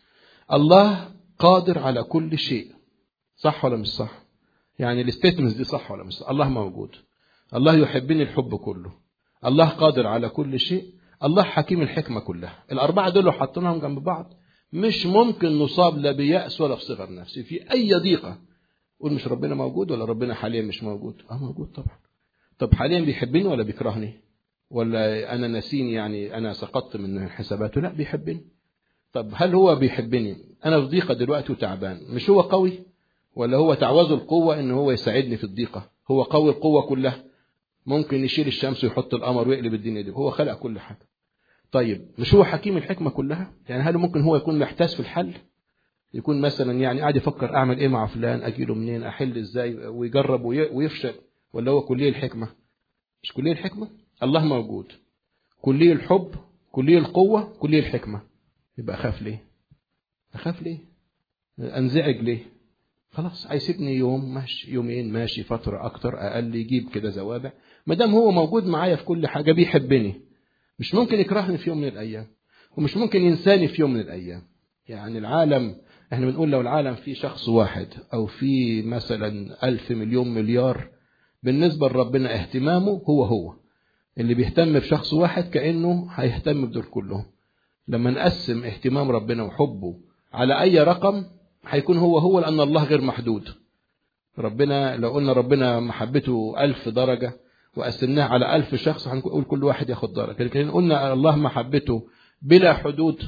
S1: الله قادر على كل شيء صح ولا مش صح يعني الستيتمنتس دي صح ولا مش صح الله موجود الله يحبني الحب كله الله قادر على كل شيء الله حكيم الحكمة كلها الأربعة دول لو حطيناهم جنب بعض مش ممكن نصاب لا بيأس ولا بصغر نفسي في أي ضيقة قول مش ربنا موجود ولا ربنا حاليا مش موجود اه موجود طبعا طب حاليا بيحبني ولا بيكرهني ولا انا نسيني يعني انا سقطت من حساباته لا بيحبني طب هل هو بيحبني انا في ضيقه دلوقتي وتعبان مش هو قوي ولا هو تعوزه القوه ان هو يساعدني في الضيقه هو قوي القوه كلها ممكن يشيل الشمس ويحط القمر ويقلب الدنيا دي هو خلق كل حاجه طيب مش هو حكيم الحكمه كلها يعني هل ممكن هو يكون محتاس في الحل يكون مثلا يعني قاعد يفكر اعمل ايه مع فلان اجيله منين احل ازاي ويجرب ويفشل ولا هو كليه الحكمه مش كليه الحكمه الله موجود كليه الحب كليه القوه كليه الحكمه يبقى اخاف ليه اخاف ليه انزعج ليه خلاص هيسيبني يوم ماشي يومين ماشي فتره اكتر اقل يجيب كده زوابع ما دام هو موجود معايا في كل حاجه بيحبني مش ممكن يكرهني في يوم من الايام ومش ممكن ينساني في يوم من الايام يعني العالم احنا بنقول لو العالم فيه شخص واحد او فيه مثلا ألف مليون مليار بالنسبة لربنا اهتمامه هو هو اللي بيهتم بشخص واحد كأنه هيهتم بدول كلهم لما نقسم اهتمام ربنا وحبه على أي رقم هيكون هو هو لأن الله غير محدود ربنا لو قلنا ربنا محبته ألف درجة وقسمناها على ألف شخص هنقول كل واحد ياخد درجة لكن قلنا الله محبته بلا حدود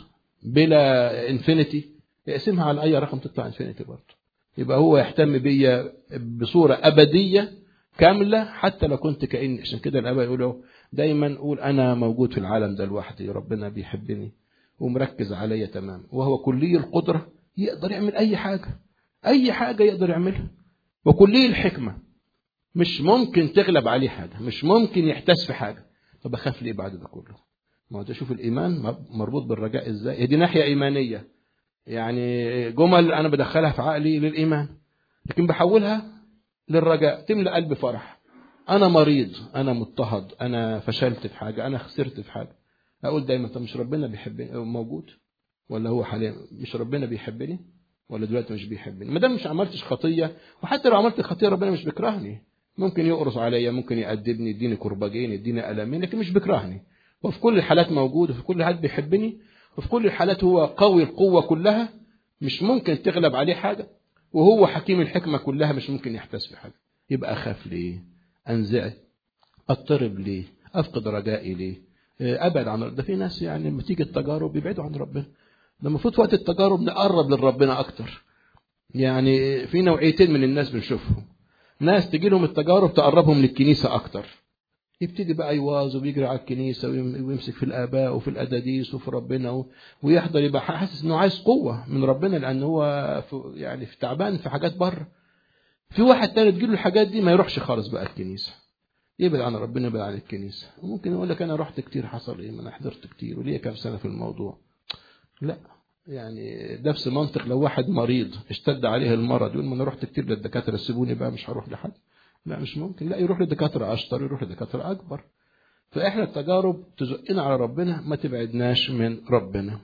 S1: بلا انفينيتي يقسمها على اي رقم تطلع انفينيتي برضه يبقى هو يهتم بيا بصوره ابديه كامله حتى لو كنت كاني عشان كده الاباء يقولوا دايما قول انا موجود في العالم ده لوحدي ربنا بيحبني ومركز عليا تمام وهو كلي القدره يقدر يعمل اي حاجه اي حاجه يقدر يعملها وكلي الحكمه مش ممكن تغلب عليه حاجه مش ممكن يحتاس في حاجه طب اخاف ليه بعد ده كله ما هو شوف الايمان مربوط بالرجاء ازاي هي دي ناحيه ايمانيه يعني جمل انا بدخلها في عقلي للايمان لكن بحولها للرجاء تملى قلبي فرح انا مريض انا مضطهد انا فشلت في حاجه انا خسرت في حاجه اقول دايما طب مش ربنا بيحبني موجود ولا هو حاليا مش ربنا بيحبني ولا دلوقتي مش بيحبني ما دام مش عملتش خطيه وحتى لو عملت خطيه ربنا مش بيكرهني ممكن يقرص عليا ممكن يأدبني يديني كرباجين يديني ألمين لكن مش بيكرهني وفي كل الحالات موجود وفي كل الحالات بيحبني وفي كل الحالات هو قوي القوة كلها مش ممكن تغلب عليه حاجة وهو حكيم الحكمة كلها مش ممكن يحتاس في حاجة يبقى أخاف ليه أنزعج أضطرب ليه أفقد رجائي ليه أبعد عن ده في ناس يعني لما تيجي التجارب بيبعدوا عن ربنا ده المفروض وقت التجارب نقرب لربنا أكتر يعني في نوعيتين من الناس بنشوفهم ناس تجي لهم التجارب تقربهم للكنيسة أكتر يبتدي بقى يواظ ويجري على الكنيسة ويمسك في الآباء وفي الأداديس وفي ربنا ويحضر يبقى حاسس إنه عايز قوة من ربنا لأن هو يعني في تعبان في حاجات بره في واحد تاني تجيله الحاجات دي ما يروحش خالص بقى الكنيسة يبعد عن ربنا يبعد عن الكنيسة وممكن يقول لك أنا رحت كتير حصل إيه ما أنا حضرت كتير وليا كام سنة في الموضوع لا يعني نفس منطق لو واحد مريض اشتد عليه المرض يقول ما انا رحت كتير للدكاتره سيبوني بقى مش هروح لحد لا مش ممكن لا يروح لدكاتره اشطر يروح لدكاتره اكبر فاحنا التجارب تزقنا على ربنا ما تبعدناش من ربنا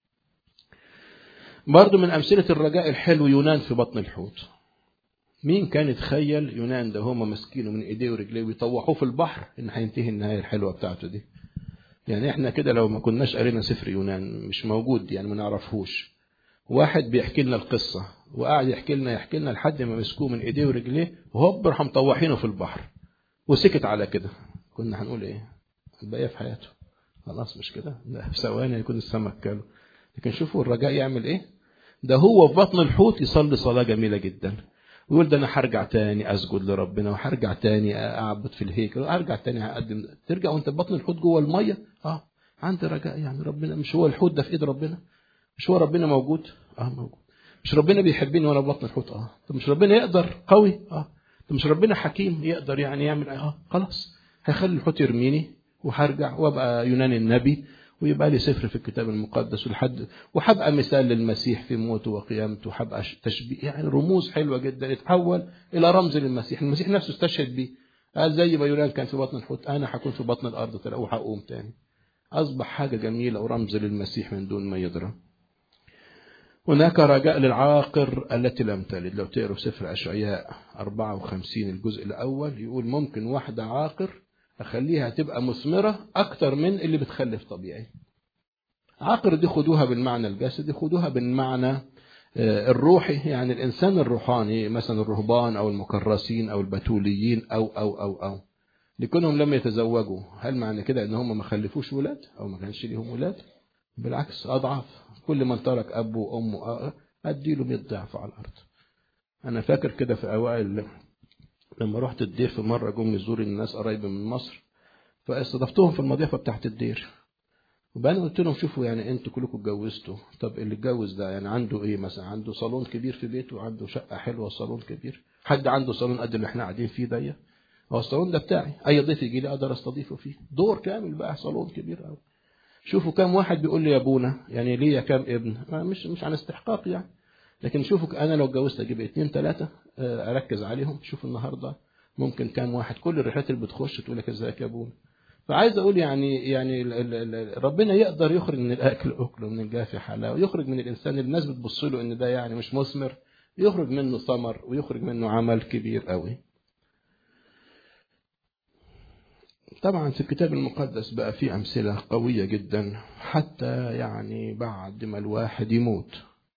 S1: برضو من امثله الرجاء الحلو يونان في بطن الحوت مين كان يتخيل يونان ده هما ماسكينه من ايديه ورجليه ويطوحوه في البحر ان هينتهي النهايه الحلوه بتاعته دي يعني احنا كده لو ما كناش قرينا سفر يونان مش موجود يعني ما نعرفهوش واحد بيحكي لنا القصة وقاعد يحكي لنا يحكي لنا لحد ما مسكوه من ايديه ورجليه وهوب راح مطوحينه في البحر وسكت على كده كنا هنقول ايه الباقية في حياته خلاص مش كده ده في ثواني يكون السمك كاله لكن شوفوا الرجاء يعمل ايه ده هو في بطن الحوت يصلي صلاة جميلة جدا ويقول ده انا هرجع تاني اسجد لربنا وهرجع تاني اعبد في الهيكل وارجع تاني اقدم ترجع وانت في بطن الحوت جوه الميه اه عندي رجاء يعني ربنا مش هو الحوت ده في ايد ربنا مش هو ربنا موجود اه موجود مش ربنا بيحبني وانا في بطن الحوت اه طب مش ربنا يقدر قوي اه طب مش ربنا حكيم يقدر يعني يعمل اه خلاص هيخلي الحوت يرميني وهرجع وابقى يونان النبي ويبقى لي سفر في الكتاب المقدس ولحد وهبقى مثال للمسيح في موته وقيامته وهبقى تشبيه يعني رموز حلوه جدا اتحول الى رمز للمسيح المسيح نفسه استشهد بيه قال زي ما يونان كان في بطن الحوت انا هكون في بطن الارض وهقوم تاني اصبح حاجه جميله ورمز للمسيح من دون ما يدرى هناك رجاء للعاقر التي لم تلد لو تقروا سفر اشعياء 54 الجزء الاول يقول ممكن واحده عاقر اخليها تبقى مثمره اكتر من اللي بتخلف طبيعي عاقر دي خدوها بالمعنى الجسدي خدوها بالمعنى الروحي يعني الانسان الروحاني مثلا الرهبان او المكرسين او البتوليين او او او او لكونهم لم يتزوجوا هل معنى كده ان هم ما خلفوش ولاد او ما كانش ليهم ولاد بالعكس اضعف كل من ترك ابه وامه اديله 100 ضعف على الارض انا فاكر كده في اوائل لما رحت الدير في مرة جم يزور الناس قرايبي من مصر فاستضفتهم في المضيفة بتاعت الدير وبعدين قلت لهم شوفوا يعني انتوا كلكم اتجوزتوا طب اللي اتجوز ده يعني عنده ايه مثلا عنده صالون كبير في بيته عنده شقة حلوة صالون كبير حد عنده صالون قد اللي احنا قاعدين فيه ده هو الصالون ده بتاعي اي ضيف يجي لي اقدر استضيفه فيه دور كامل بقى صالون كبير قوي شوفوا كام واحد بيقول لي يا ابونا يعني ليا كام ابن مش مش عن استحقاق يعني لكن شوفوا انا لو اتجوزت اجيب اثنين ثلاثه اركز عليهم شوفوا النهارده ممكن كام واحد كل الرحلات اللي بتخش تقول لك ازيك يا ابونا فعايز اقول يعني يعني ربنا يقدر يخرج من الاكل اكله من الجافي حلاوه يخرج من الانسان اللي الناس بتبص له ان ده يعني مش مثمر يخرج منه ثمر ويخرج منه عمل كبير قوي طبعا في الكتاب المقدس بقى في امثله قويه جدا حتى يعني بعد ما الواحد يموت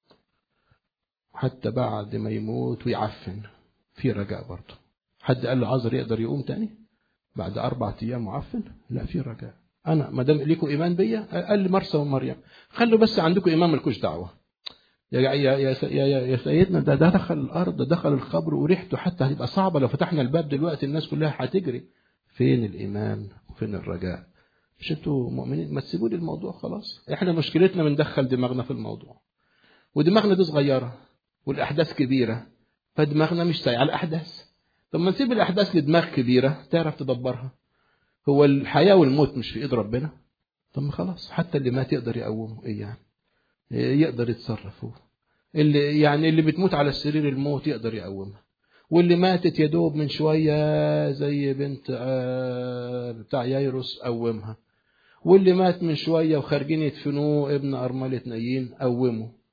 S1: حتى بعد ما يموت ويعفن في رجاء برضه حد قال لعازر يقدر يقوم تاني بعد أربع أيام معفن لا في رجاء أنا ما دام ليكم إيمان بيا قال لي مرسى ومريم خلوا بس عندكم إيمان ملكوش دعوة يا يا يا, يا, يا سيدنا ده, ده دخل الأرض ده دخل القبر وريحته حتى هتبقى صعبة لو فتحنا الباب دلوقتي الناس كلها هتجري فين الإيمان وفين الرجاء مش انتوا مؤمنين ما تسيبوا لي الموضوع خلاص احنا مشكلتنا بندخل دماغنا في الموضوع ودماغنا دي صغيره والاحداث كبيره فدماغنا مش سايعه الاحداث طب ما نسيب الاحداث لدماغ كبيره تعرف تدبرها هو الحياه والموت مش في ايد ربنا طب ما خلاص حتى اللي مات يقدر يقومه ايه يعني يقدر يتصرف هو اللي يعني اللي بتموت على السرير الموت يقدر يقومها واللي ماتت يا دوب من شويه زي بنت بتاع يايروس قومها واللي مات من شويه وخارجين يدفنوه ابن ارمله نايين قومه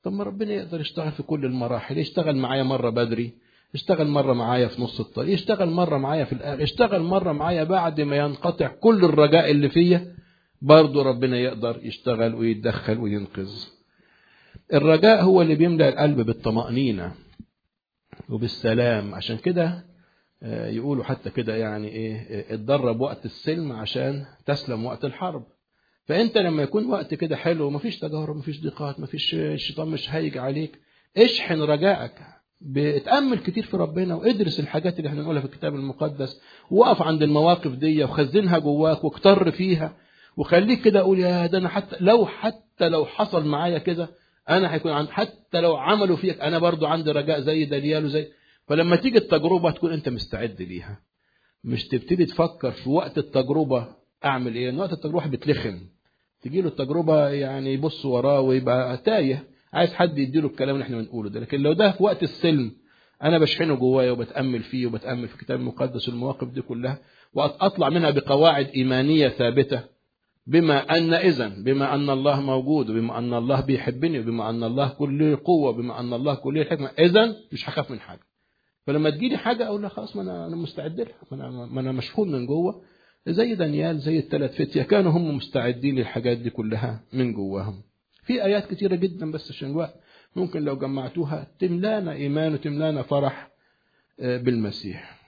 S1: طب ما ربنا يقدر يشتغل في كل المراحل يشتغل معايا مرة بدري يشتغل مرة معايا في نص الطريق يشتغل مرة معايا في الآخر يشتغل مرة معايا بعد ما ينقطع كل الرجاء اللي فيا برضه ربنا يقدر يشتغل ويتدخل وينقذ الرجاء هو اللي بيملأ القلب بالطمأنينة وبالسلام عشان كده يقولوا حتى كده يعني ايه اتدرب وقت السلم عشان تسلم وقت الحرب فانت لما يكون وقت كده حلو مفيش تجارب مفيش ضيقات مفيش الشيطان مش هيجي عليك اشحن رجائك بتأمل كتير في ربنا وادرس الحاجات اللي احنا بنقولها في الكتاب المقدس وقف عند المواقف دي وخزنها جواك واكتر فيها وخليك كده اقول يا ده انا حتى لو حتى لو حصل معايا كده انا هيكون عند حتى لو عملوا فيك انا برضو عندي رجاء زي دانيال وزي فلما تيجي التجربة تكون انت مستعد ليها مش تبتدي تفكر في وقت التجربة اعمل ايه وقت التجربة بتلخم تجي له التجربة يعني يبص وراه ويبقى تايه عايز حد يديله الكلام اللي احنا بنقوله ده لكن لو ده في وقت السلم انا بشحنه جوايا وبتامل فيه وبتامل في الكتاب المقدس والمواقف دي كلها واطلع منها بقواعد ايمانيه ثابته بما ان اذا بما ان الله موجود وبما ان الله بيحبني وبما ان الله كل قوه وبما ان الله كل الحكمه اذا مش هخاف من حاجه فلما تجيلي حاجه اقول لها خلاص ما انا انا مستعد لها ما انا ما انا مشحون من جوه زي دانيال زي الثلاث فتيه كانوا هم مستعدين للحاجات دي كلها من جواهم في آيات كتيرة جدا بس عشان الوقت ممكن لو جمعتوها تملانا إيمان وتملانا فرح بالمسيح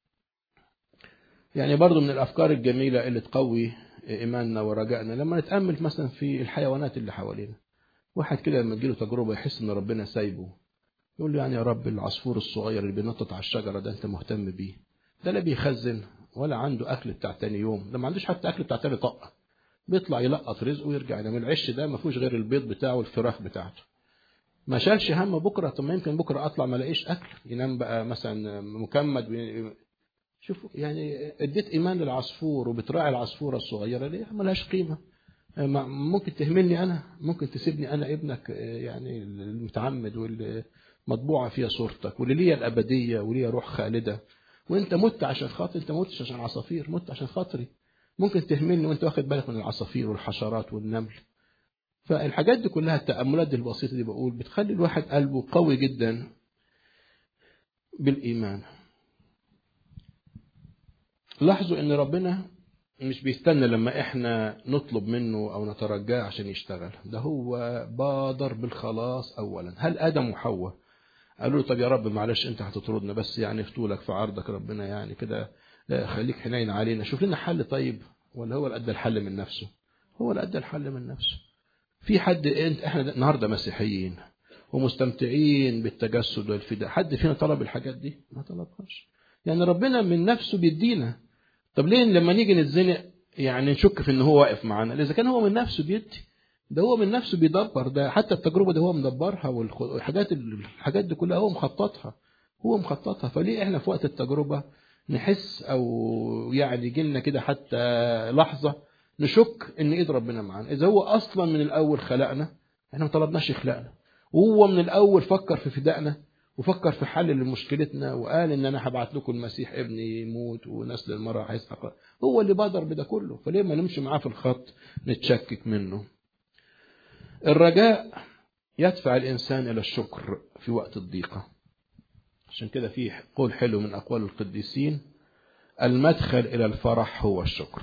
S1: يعني برضو من الأفكار الجميلة اللي تقوي إيماننا ورجائنا لما نتأمل مثلا في الحيوانات اللي حوالينا واحد كده لما تجيله تجربة يحس إن ربنا سايبه يقول له يعني يا رب العصفور الصغير اللي بينطط على الشجرة ده أنت مهتم بيه ده لا بيخزن ولا عنده أكل بتاع تاني يوم ده ما عندوش حتى أكل بتاع تاني طاقة بيطلع يلقط رزقه ويرجع ينام العش ده ما فيهوش غير البيض بتاعه والفراخ بتاعته ما شالش هم بكره طب ما يمكن بكره اطلع ما الاقيش اكل ينام بقى مثلا مكمد شوفوا يعني اديت ايمان للعصفور وبتراعي العصفوره الصغيره ليه ملهاش قيمه ممكن تهملني انا ممكن تسيبني انا ابنك يعني المتعمد واللي مطبوعه فيها صورتك واللي ليا الابديه وليا روح خالده وانت مت عشان خاطر انت متش عشان عصافير مت عشان خاطري ممكن تهملني وانت واخد بالك من العصافير والحشرات والنمل فالحاجات دي كلها التأملات دي البسيطة دي بقول بتخلي الواحد قلبه قوي جدا بالإيمان لاحظوا ان ربنا مش بيستنى لما احنا نطلب منه او نترجاه عشان يشتغل ده هو بادر بالخلاص اولا هل ادم وحواء قالوا له طب يا رب معلش انت هتطردنا بس يعني في طولك في عرضك ربنا يعني كده خليك حنين علينا شوف لنا حل طيب ولا هو اللي ادى الحل من نفسه هو اللي ادى الحل من نفسه في حد انت احنا النهارده مسيحيين ومستمتعين بالتجسد والفداء حد فينا طلب الحاجات دي ما طلبهاش يعني ربنا من نفسه بيدينا طب ليه لما نيجي نتزنق يعني نشك في ان هو واقف معانا اذا كان هو من نفسه بيدي ده هو من نفسه بيدبر ده حتى التجربه دي هو مدبرها والحاجات الحاجات دي كلها هو مخططها هو مخططها فليه احنا في وقت التجربه نحس او يعني يجي لنا كده حتى لحظه نشك ان ايد ربنا معانا اذا هو اصلا من الاول خلقنا احنا ما طلبناش يخلقنا وهو من الاول فكر في فدائنا وفكر في حل لمشكلتنا وقال ان انا هبعت لكم المسيح ابني يموت ونسل المرأة هيسحق هو اللي بادر بده كله فليه ما نمشي معاه في الخط نتشكك منه الرجاء يدفع الانسان الى الشكر في وقت الضيقه عشان كده في قول حلو من أقوال القديسين المدخل إلى الفرح هو الشكر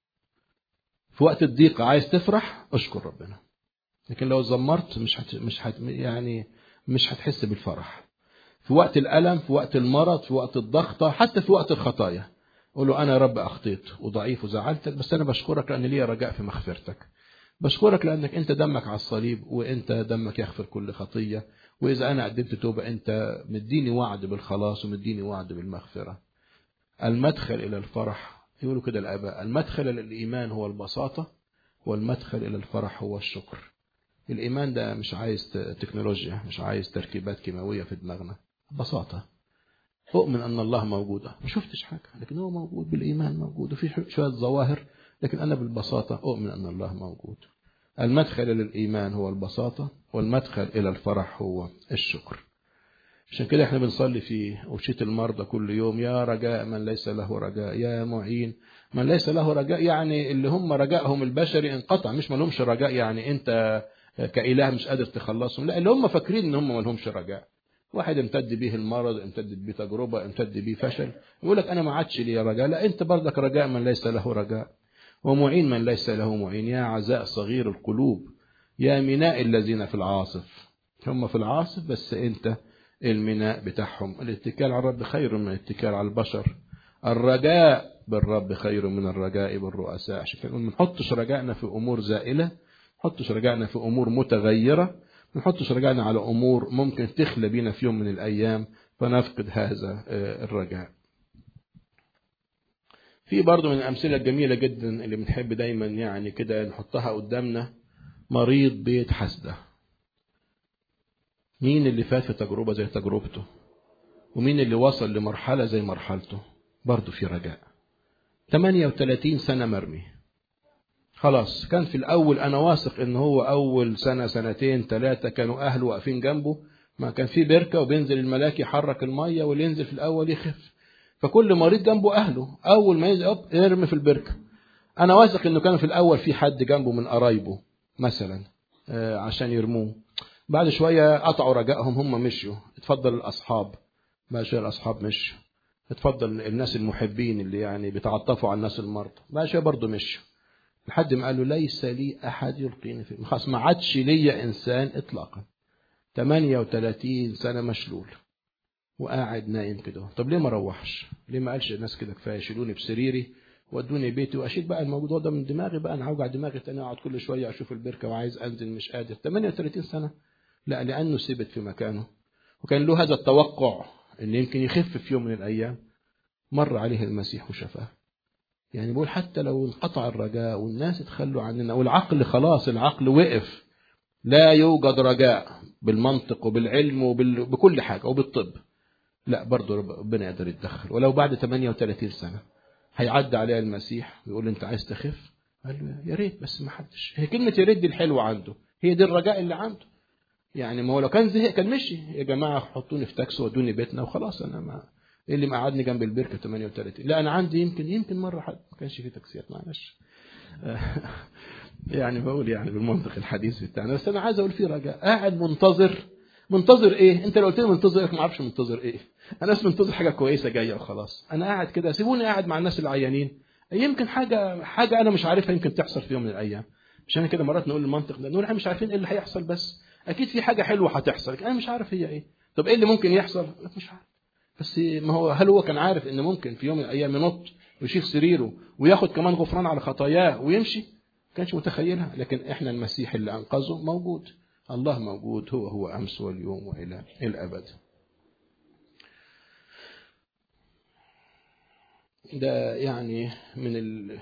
S1: في وقت الضيقة عايز تفرح اشكر ربنا لكن لو زمرت مش هت... مش هت... يعني مش هتحس بالفرح في وقت الألم في وقت المرض في وقت الضغطة حتى في وقت الخطايا قول له أنا يا رب أخطيت وضعيف وزعلتك بس أنا بشكرك لأن لي رجاء في مغفرتك بشكرك لأنك أنت دمك على الصليب وأنت دمك يغفر كل خطية وإذا أنا قدمت توبة أنت مديني وعد بالخلاص ومديني وعد بالمغفرة المدخل إلى الفرح يقولوا كده الآباء المدخل إلى الإيمان هو البساطة والمدخل إلى الفرح هو الشكر الإيمان ده مش عايز تكنولوجيا مش عايز تركيبات كيماوية في دماغنا بساطة أؤمن أن الله موجود ما شفتش حاجة لكن هو موجود بالإيمان موجود وفي شوية ظواهر لكن أنا بالبساطة أؤمن أن الله موجود المدخل إلى الإيمان هو البساطة والمدخل إلى الفرح هو الشكر عشان كده احنا بنصلي في أوشية المرضى كل يوم يا رجاء من ليس له رجاء يا معين من ليس له رجاء يعني اللي هم رجائهم البشري انقطع مش ما لهمش رجاء يعني انت كإله مش قادر تخلصهم لا اللي هم فاكرين ان هم ما لهمش رجاء واحد امتد بيه المرض امتد بيه تجربة امتد بيه فشل يقول لك انا ما عادش لي رجاء لا انت برضك رجاء من ليس له رجاء ومعين من ليس له معين يا عزاء صغير القلوب يا ميناء الذين في العاصف هم في العاصف بس انت الميناء بتاعهم الاتكال على الرب خير من الاتكال على البشر الرجاء بالرب خير من الرجاء بالرؤساء عشان كده ما نحطش رجائنا في امور زائله ما نحطش رجائنا في امور متغيره ما نحطش رجائنا على امور ممكن تخلى بينا في يوم من الايام فنفقد هذا الرجاء في برضه من الامثله الجميله جدا اللي بنحب دايما يعني كده نحطها قدامنا مريض بيت حسده مين اللي فات في تجربه زي تجربته ومين اللي وصل لمرحله زي مرحلته برضه في رجاء 38 سنة مرمي خلاص كان في الأول أنا واثق إن هو أول سنة سنتين ثلاثة كانوا أهله واقفين جنبه ما كان في بركة وبينزل الملاك يحرك المية واللي ينزل في الأول يخف فكل مريض جنبه أهله أول ما ينزل أوب يرمي في البركة أنا واثق إنه كان في الأول في حد جنبه من قرايبه مثلا عشان يرموه بعد شوية قطعوا رجائهم هم مشيوا اتفضل الأصحاب بقى شوية الأصحاب مشوا اتفضل الناس المحبين اللي يعني بيتعطفوا على الناس المرضى بقى شويه برضه مشوا لحد ما قالوا ليس لي احد يلقيني في خلاص ما عادش ليا انسان اطلاقا 38 سنه مشلول وقاعد نايم كده طب ليه ما روحش ليه ما قالش الناس كده كفايه شيلوني بسريري ودوني بيتي واشيل بقى الموضوع ده من دماغي بقى انا هوجع دماغي تاني اقعد كل شويه اشوف البركه وعايز انزل مش قادر 38 سنه لا لانه ثبت في مكانه وكان له هذا التوقع ان يمكن يخف في يوم من الايام مر عليه المسيح وشفاه يعني بقول حتى لو انقطع الرجاء والناس اتخلوا عننا والعقل خلاص العقل وقف لا يوجد رجاء بالمنطق وبالعلم وبكل حاجه وبالطب لا برضه ربنا يقدر يتدخل ولو بعد 38 سنه هيعدي عليها المسيح ويقول انت عايز تخف قال له يا ريت بس ما حدش هي كلمه يا ريت دي الحلوه عنده هي دي الرجاء اللي عنده يعني ما هو لو كان زهق كان مشي يا جماعه حطوني في تاكسي ودوني بيتنا وخلاص انا ما ايه اللي مقعدني جنب البركه 38 لا انا عندي يمكن يمكن مره حد ما كانش في تاكسيات معلش يعني بقول يعني بالمنطق الحديث بتاعنا بس انا عايز اقول في رجاء قاعد منتظر منتظر ايه انت لو قلت لي منتظر ما اعرفش منتظر ايه انا بس منتظر حاجه كويسه جايه وخلاص انا قاعد كده سيبوني قاعد مع الناس العيانين يمكن حاجه حاجه انا مش عارفها يمكن تحصل في يوم من الايام عشان كده مرات نقول المنطق ده نقول احنا مش عارفين ايه اللي هيحصل بس اكيد في حاجه حلوه هتحصل انا مش عارف هي ايه طب ايه اللي ممكن يحصل مش عارف بس ما هو هل هو كان عارف ان ممكن في يوم من الايام ينط ويشيل سريره وياخد كمان غفران على خطاياه ويمشي ما كانش متخيلها لكن احنا المسيح اللي انقذه موجود الله موجود هو هو امس واليوم والى الابد ده يعني من ال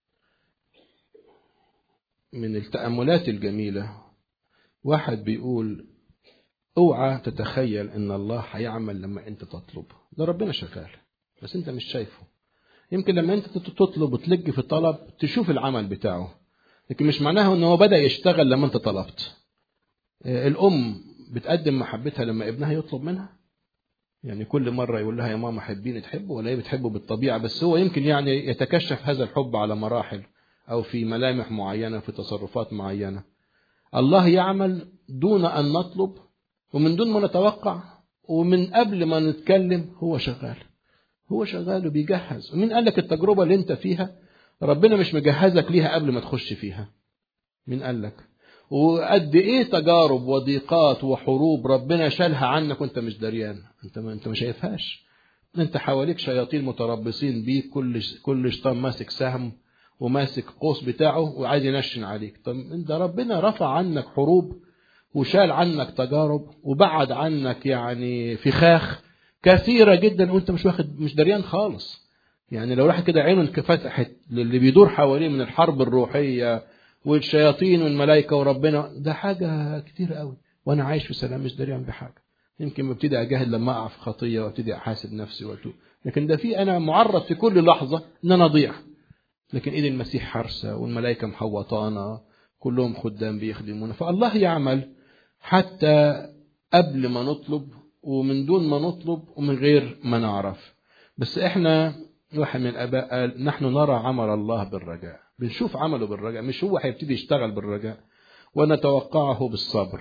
S1: من التأملات الجميلة واحد بيقول اوعى تتخيل ان الله هيعمل لما انت تطلب ده ربنا شغال بس انت مش شايفه يمكن لما انت تطلب وتلج في الطلب تشوف العمل بتاعه لكن مش معناها ان هو بدا يشتغل لما انت طلبت الام بتقدم محبتها لما ابنها يطلب منها يعني كل مرة يقول لها يا ماما حبيني تحبه ولا هي بتحبه بالطبيعة بس هو يمكن يعني يتكشف هذا الحب على مراحل أو في ملامح معينة في تصرفات معينة الله يعمل دون أن نطلب ومن دون ما نتوقع ومن قبل ما نتكلم هو شغال هو شغال وبيجهز ومين قال لك التجربة اللي انت فيها ربنا مش مجهزك ليها قبل ما تخش فيها مين قال لك وقد ايه تجارب وضيقات وحروب ربنا شالها عنك وانت مش دريان انت ما انت ما شايفهاش انت حواليك شياطين متربصين بيك كل كل شيطان ماسك سهم وماسك قوس بتاعه وعايز ينشن عليك طب انت ربنا رفع عنك حروب وشال عنك تجارب وبعد عنك يعني فخاخ كثيره جدا وانت مش واخد مش دريان خالص يعني لو راح كده عينه فتحت للي بيدور حواليه من الحرب الروحيه والشياطين والملائكه وربنا ده حاجه كتير قوي وانا عايش في سلام مش دريان بحاجه يمكن ببتدي اجاهد لما اقع في خطيه وابتدي احاسب نفسي واتوب لكن ده في انا معرض في كل لحظه ان انا اضيع لكن ايد المسيح حارسه والملائكه محوطانا كلهم خدام بيخدمونا فالله يعمل حتى قبل ما نطلب ومن دون ما نطلب ومن غير ما نعرف بس احنا واحد من الاباء قال نحن نرى عمل الله بالرجاء بنشوف عمله بالرجاء مش هو هيبتدي يشتغل بالرجاء ونتوقعه بالصبر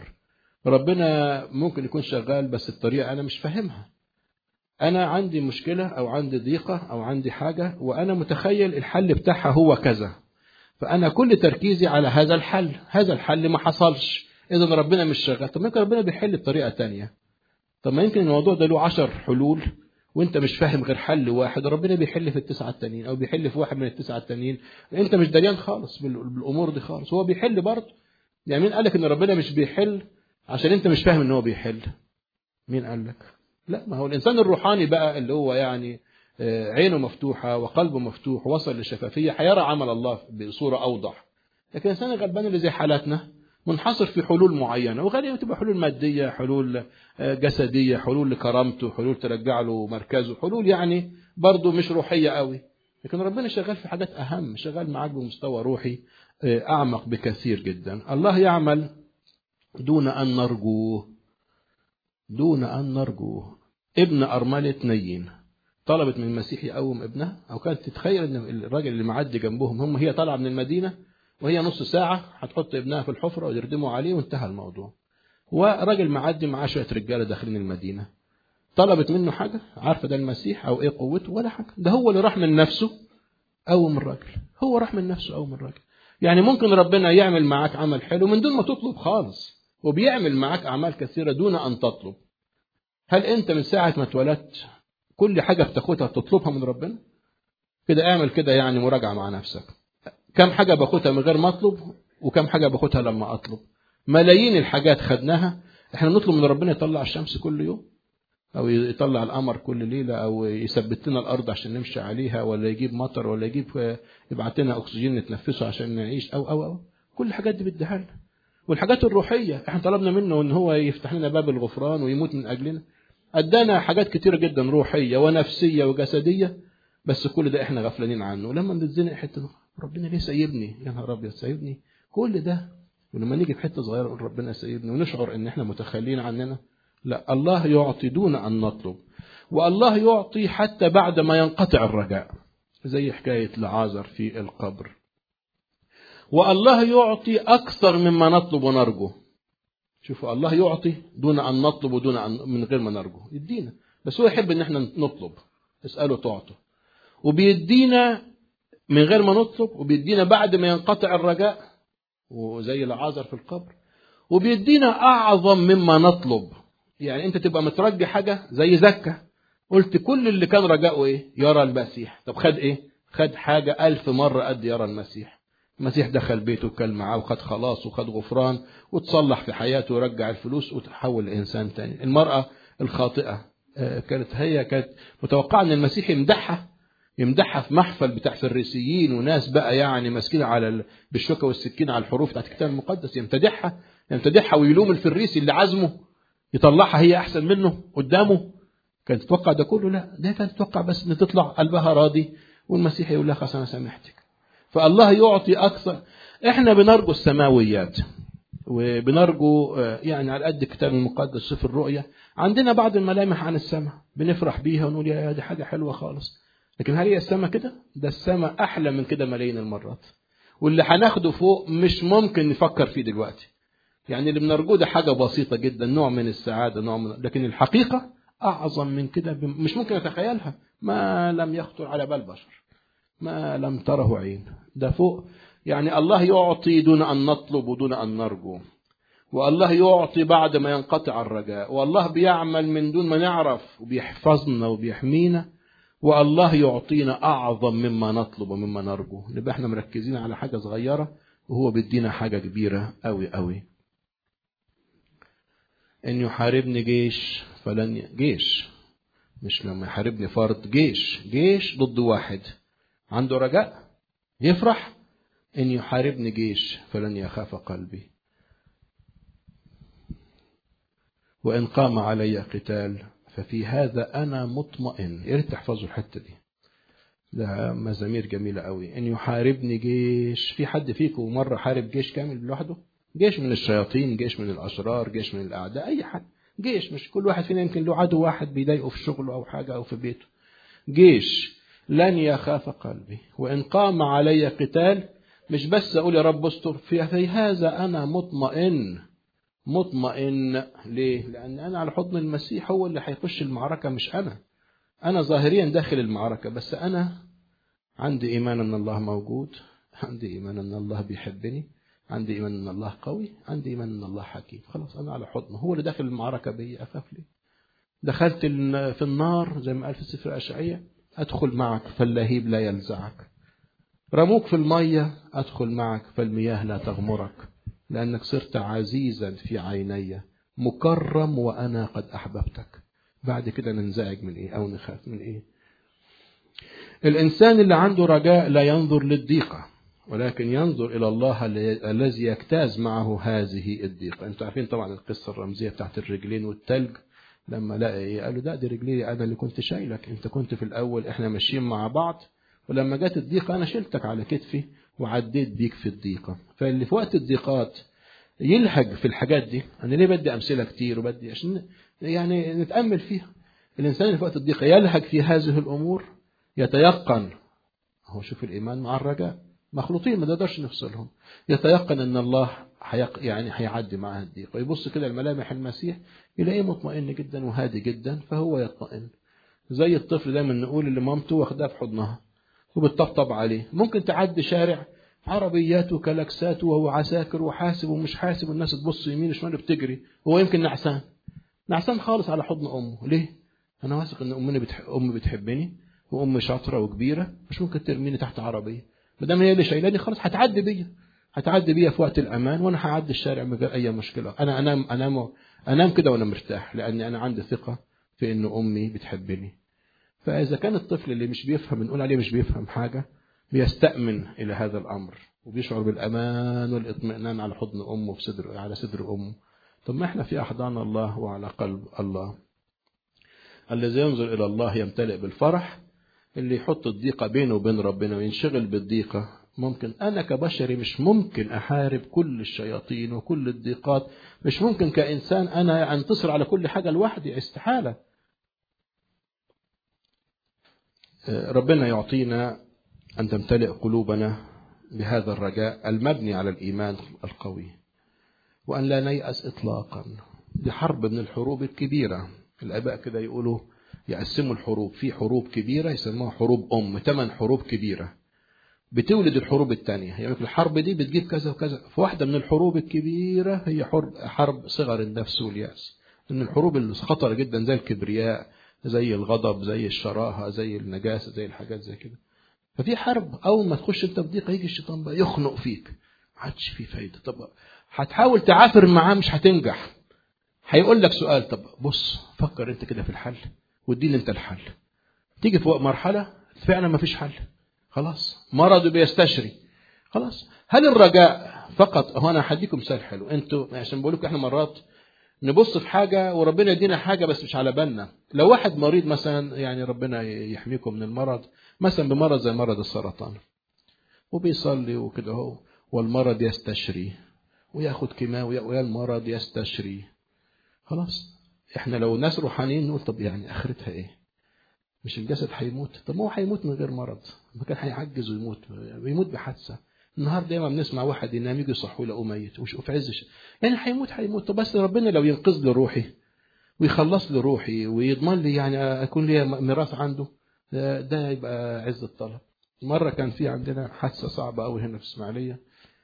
S1: ربنا ممكن يكون شغال بس الطريقة أنا مش فاهمها أنا عندي مشكلة أو عندي ضيقة أو عندي حاجة وأنا متخيل الحل بتاعها هو كذا فأنا كل تركيزي على هذا الحل هذا الحل ما حصلش إذا ربنا مش شغال طب ممكن ربنا بيحل بطريقة تانية طب ما يمكن الموضوع ده له عشر حلول وانت مش فاهم غير حل واحد ربنا بيحل في التسعة التانيين او بيحل في واحد من التسعة التانيين انت مش دريان خالص بالامور دي خالص هو بيحل برضه يعني مين قالك ان ربنا مش بيحل عشان انت مش فاهم ان هو بيحل مين قال لك لا ما هو الانسان الروحاني بقى اللي هو يعني عينه مفتوحة وقلبه مفتوح وصل للشفافية هيرى عمل الله بصورة أوضح لكن الإنسان الغلبان اللي زي حالاتنا منحصر في حلول معينة وغالبا تبقى حلول مادية حلول جسدية حلول لكرامته حلول ترجع له مركزه حلول يعني برضه مش روحية قوي لكن ربنا شغال في حاجات أهم شغال معاك بمستوى روحي أعمق بكثير جدا الله يعمل دون أن نرجوه دون أن نرجوه ابن أرملة نين طلبت من المسيح يقوم ابنها أو كانت تتخيل أن الراجل اللي معدي جنبهم هم هي طالعة من المدينة وهي نص ساعة هتحط ابنها في الحفرة ويردموا عليه وانتهى الموضوع وراجل معدي معاه شوية رجالة داخلين المدينة طلبت منه حاجة عارفة ده المسيح أو إيه قوته ولا حاجة ده هو اللي راح من نفسه قوم الراجل هو راح من نفسه قوم الراجل يعني ممكن ربنا يعمل معاك عمل حلو من دون ما تطلب خالص وبيعمل معاك أعمال كثيرة دون أن تطلب هل أنت من ساعة ما اتولدت كل حاجة بتاخدها تطلبها من ربنا كده اعمل كده يعني مراجعة مع نفسك كم حاجة باخدها من غير ما أطلب وكم حاجة باخدها لما أطلب ملايين الحاجات خدناها احنا نطلب من ربنا يطلع الشمس كل يوم أو يطلع القمر كل ليلة أو يثبت لنا الأرض عشان نمشي عليها ولا يجيب مطر ولا يجيب يبعت لنا أكسجين نتنفسه عشان نعيش أو أو أو كل الحاجات دي بيديها لنا والحاجات الروحية احنا طلبنا منه ان هو يفتح لنا باب الغفران ويموت من أجلنا ادانا حاجات كتيرة جدا روحية ونفسية وجسدية بس كل ده احنا غفلانين عنه ولما نتزنق حتة ربنا ليه سايبني يا نهار ابيض سايبني كل ده ولما نيجي في حته صغيره نقول ربنا سايبني ونشعر ان احنا متخلين عننا لا الله يعطي دون ان نطلب والله يعطي حتى بعد ما ينقطع الرجاء زي حكايه لعازر في القبر والله يعطي اكثر مما نطلب ونرجو شوفوا الله يعطي دون ان نطلب ودون أن من غير ما نرجو يدينا بس هو يحب ان احنا نطلب اساله تعطوا وبيدينا من غير ما نطلب وبيدينا بعد ما ينقطع الرجاء وزي العازر في القبر وبيدينا أعظم مما نطلب يعني أنت تبقى مترجي حاجة زي زكة قلت كل اللي كان رجاؤه إيه يرى المسيح طب خد إيه خد حاجة ألف مرة قد يرى المسيح المسيح دخل بيته وكل معاه وخد خلاص وخد غفران وتصلح في حياته ورجع الفلوس وتحول لإنسان تاني المرأة الخاطئة كانت هي كانت متوقعة أن المسيح يمدحها يمدحها في محفل بتاع فريسيين وناس بقى يعني ماسكين على ال... بالشوكه والسكين على الحروف بتاعت الكتاب المقدس يمتدحها يمتدحها ويلوم الفريسي اللي عزمه يطلعها هي احسن منه قدامه كانت تتوقع ده كله لا ده كانت تتوقع بس ان تطلع قلبها راضي والمسيح يقول لها خلاص انا سامحتك فالله يعطي اكثر احنا بنرجو السماويات وبنرجو يعني على قد الكتاب المقدس في الرؤيا عندنا بعض الملامح عن السماء بنفرح بيها ونقول يا دي حاجه حلوه خالص لكن هل هي السماء كده؟ ده السماء أحلى من كده ملايين المرات. واللي هناخده فوق مش ممكن نفكر فيه دلوقتي. يعني اللي بنرجوه ده حاجة بسيطة جدا نوع من السعادة نوع من لكن الحقيقة أعظم من كده مش ممكن أتخيلها ما لم يخطر على بال بشر. ما لم تره عين. ده فوق يعني الله يعطي دون أن نطلب ودون أن نرجو. والله يعطي بعد ما ينقطع الرجاء والله بيعمل من دون ما نعرف وبيحفظنا وبيحمينا والله يعطينا أعظم مما نطلب ومما نرجو نبقى احنا مركزين على حاجة صغيرة وهو بيدينا حاجة كبيرة أوي أوي إن يحاربني جيش فلن ي... جيش مش لما يحاربني فرد جيش جيش ضد واحد عنده رجاء يفرح إن يحاربني جيش فلن يخاف قلبي وإن قام علي قتال ففي هذا أنا مطمئن يا ريت تحفظوا الحتة دي ده مزامير جميلة قوي إن يحاربني جيش في حد فيكم مرة حارب جيش كامل لوحده جيش من الشياطين جيش من الأشرار جيش من الأعداء أي حد جيش مش كل واحد فينا يمكن له عدو واحد بيضايقه في شغله أو حاجة أو في بيته جيش لن يخاف قلبي وإن قام علي قتال مش بس اقول يا رب استر في, في هذا انا مطمئن مطمئن ليه لان انا على حضن المسيح هو اللي هيخش المعركه مش انا انا ظاهريا داخل المعركه بس انا عندي ايمان ان الله موجود عندي ايمان ان الله بيحبني عندي ايمان ان الله قوي عندي ايمان ان الله حكيم خلاص انا على حضنه هو اللي داخل المعركه بي اخاف ليه دخلت في النار زي ما قال في سفر اشعياء ادخل معك فاللهيب لا يلزعك رموك في الميه ادخل معك فالمياه لا تغمرك لانك صرت عزيزا في عيني مكرم وانا قد احببتك بعد كده ننزعج من ايه او نخاف من ايه الانسان اللي عنده رجاء لا ينظر للضيقه ولكن ينظر إلى الله الذي يجتاز معه هذه الضيقة أنتم عارفين طبعا القصة الرمزية بتاعت الرجلين والتلج لما لقى إيه قال له ده دي رجلي أنا اللي كنت شايلك أنت كنت في الأول إحنا ماشيين مع بعض ولما جت الضيقة أنا شلتك على كتفي وعديت بيك في الضيقة فاللي في وقت الضيقات يلحق في الحاجات دي أنا ليه بدي أمثلة كتير وبدي عشان يعني نتأمل فيها الإنسان اللي في وقت الضيقة يلحق في هذه الأمور يتيقن هو شوف الإيمان مع الرجاء مخلوطين ما نقدرش نفصلهم يتيقن ان الله حيق يعني هيعدي معاه الضيق ويبص كده الملامح المسيح يلاقيه مطمئن جدا وهادي جدا فهو يطمئن زي الطفل دايما نقول اللي مامته واخداه في حضنها وبتطبطب عليه ممكن تعدي شارع عربيات وكلاكسات وهو عساكر وحاسب ومش حاسب والناس تبص يمين وشمال بتجري وهو يمكن نعسان نعسان خالص على حضن امه ليه انا واثق ان امي بتح... امي بتحبني وامي شاطره وكبيره مش ممكن ترميني تحت عربيه ما دام هي اللي شايلاني خلاص هتعدي بيا هتعدي بيا في وقت الامان وانا هعدي الشارع من غير اي مشكله انا انام انام انام كده وانا مرتاح لاني انا عندي ثقه في ان امي بتحبني فاذا كان الطفل اللي مش بيفهم نقول عليه مش بيفهم حاجه بيستأمن الى هذا الامر وبيشعر بالامان والاطمئنان على حضن امه في صدر على صدر امه طب ما احنا في احضان الله وعلى قلب الله الذي ينظر الى الله يمتلئ بالفرح اللي يحط الضيقة بينه وبين ربنا وينشغل بالضيقة ممكن أنا كبشري مش ممكن أحارب كل الشياطين وكل الضيقات مش ممكن كإنسان أنا أنتصر على كل حاجة لوحدي استحالة ربنا يعطينا أن تمتلئ قلوبنا بهذا الرجاء المبني على الإيمان القوي وأن لا نيأس إطلاقا دي حرب من الحروب الكبيرة الآباء كده يقولوا يقسموا الحروب في حروب كبيرة يسموها حروب أم ثمان حروب كبيرة بتولد الحروب الثانية يعني الحرب دي بتجيب كذا وكذا فواحدة من الحروب الكبيرة هي حرب حرب صغر النفس واليأس من الحروب اللي خطرة جدا زي الكبرياء زي الغضب زي الشراهة زي النجاسة زي الحاجات زي كده ففي حرب أول ما تخش أنت في ضيقة يجي الشيطان بقى يخنق فيك عادش في فايدة طب هتحاول تعافر معاه مش هتنجح هيقول لك سؤال طب بص فكر انت كده في الحل واديني انت الحل تيجي في مرحله فعلا ما فيش حل خلاص مرض بيستشري خلاص هل الرجاء فقط هو انا هديكم مثال حلو انتوا عشان بقول لكم احنا مرات نبص في حاجه وربنا يدينا حاجه بس مش على بالنا لو واحد مريض مثلا يعني ربنا يحميكم من المرض مثلا بمرض زي مرض السرطان وبيصلي وكده هو والمرض يستشري وياخد كيماوي ويا المرض يستشري خلاص احنا لو ناس روحانيين نقول طب يعني اخرتها ايه مش الجسد هيموت طب ما هو هيموت من غير مرض ما كان هيعجز ويموت ويموت بحادثه النهارده دايما بنسمع واحد ينام يجي يصحوا يلاقوه ميت وفي عز يعني هيموت هيموت طب بس ربنا لو ينقذ لي روحي ويخلص لي روحي ويضمن لي يعني اكون لي ميراث عنده ده يبقى عز الطلب مره كان في عندنا حادثه صعبه قوي هنا في اسماعيليه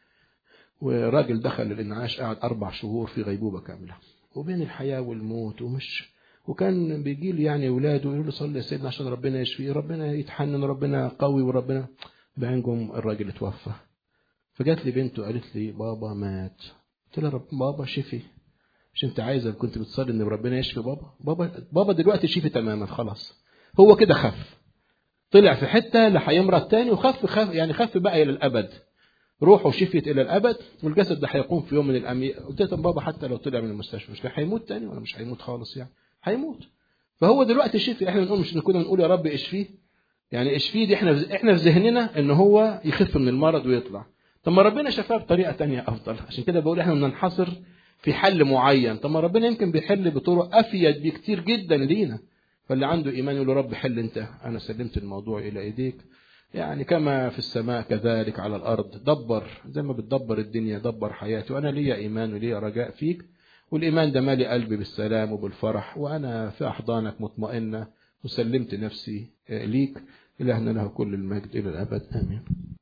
S1: وراجل دخل الانعاش قعد اربع شهور في غيبوبه كامله وبين الحياة والموت ومش وكان بيجي لي يعني اولاده يقولوا له صلي يا سيدنا عشان ربنا يشفيه ربنا يتحنن ربنا قوي وربنا بعينكم الراجل اتوفى فجات لي بنته قالت لي بابا مات قلت لها رب بابا شفي مش انت عايزه كنت بتصلي ان ربنا يشفي بابا بابا بابا دلوقتي شفي تماما خلاص هو كده خف طلع في حته لا هيمرض تاني وخف خف يعني خف بقى الى الابد روحه شفيت الى الابد والجسد ده هيقوم في يوم من الايام قلت له بابا حتى لو طلع من المستشفى مش هيموت تاني ولا مش هيموت خالص يعني هيموت فهو دلوقتي شفي احنا بنقول مش كنا بنقول يا رب اشفيه يعني اشفيه دي احنا احنا في ذهننا ان هو يخف من المرض ويطلع طب ما ربنا شفاه بطريقه تانية افضل عشان كده بقول احنا بننحصر في حل معين طب ما ربنا يمكن بيحل بطرق افيد بكتير جدا لينا فاللي عنده ايمان يقول له رب حل انت انا سلمت الموضوع الى ايديك يعني كما في السماء كذلك على الأرض دبر زي ما بتدبر الدنيا دبر حياتي وأنا ليا إيمان وليا رجاء فيك والإيمان ده مالي قلبي بالسلام وبالفرح وأنا في أحضانك مطمئنة وسلمت نفسي ليك إلهنا له كل المجد إلى الأبد آمين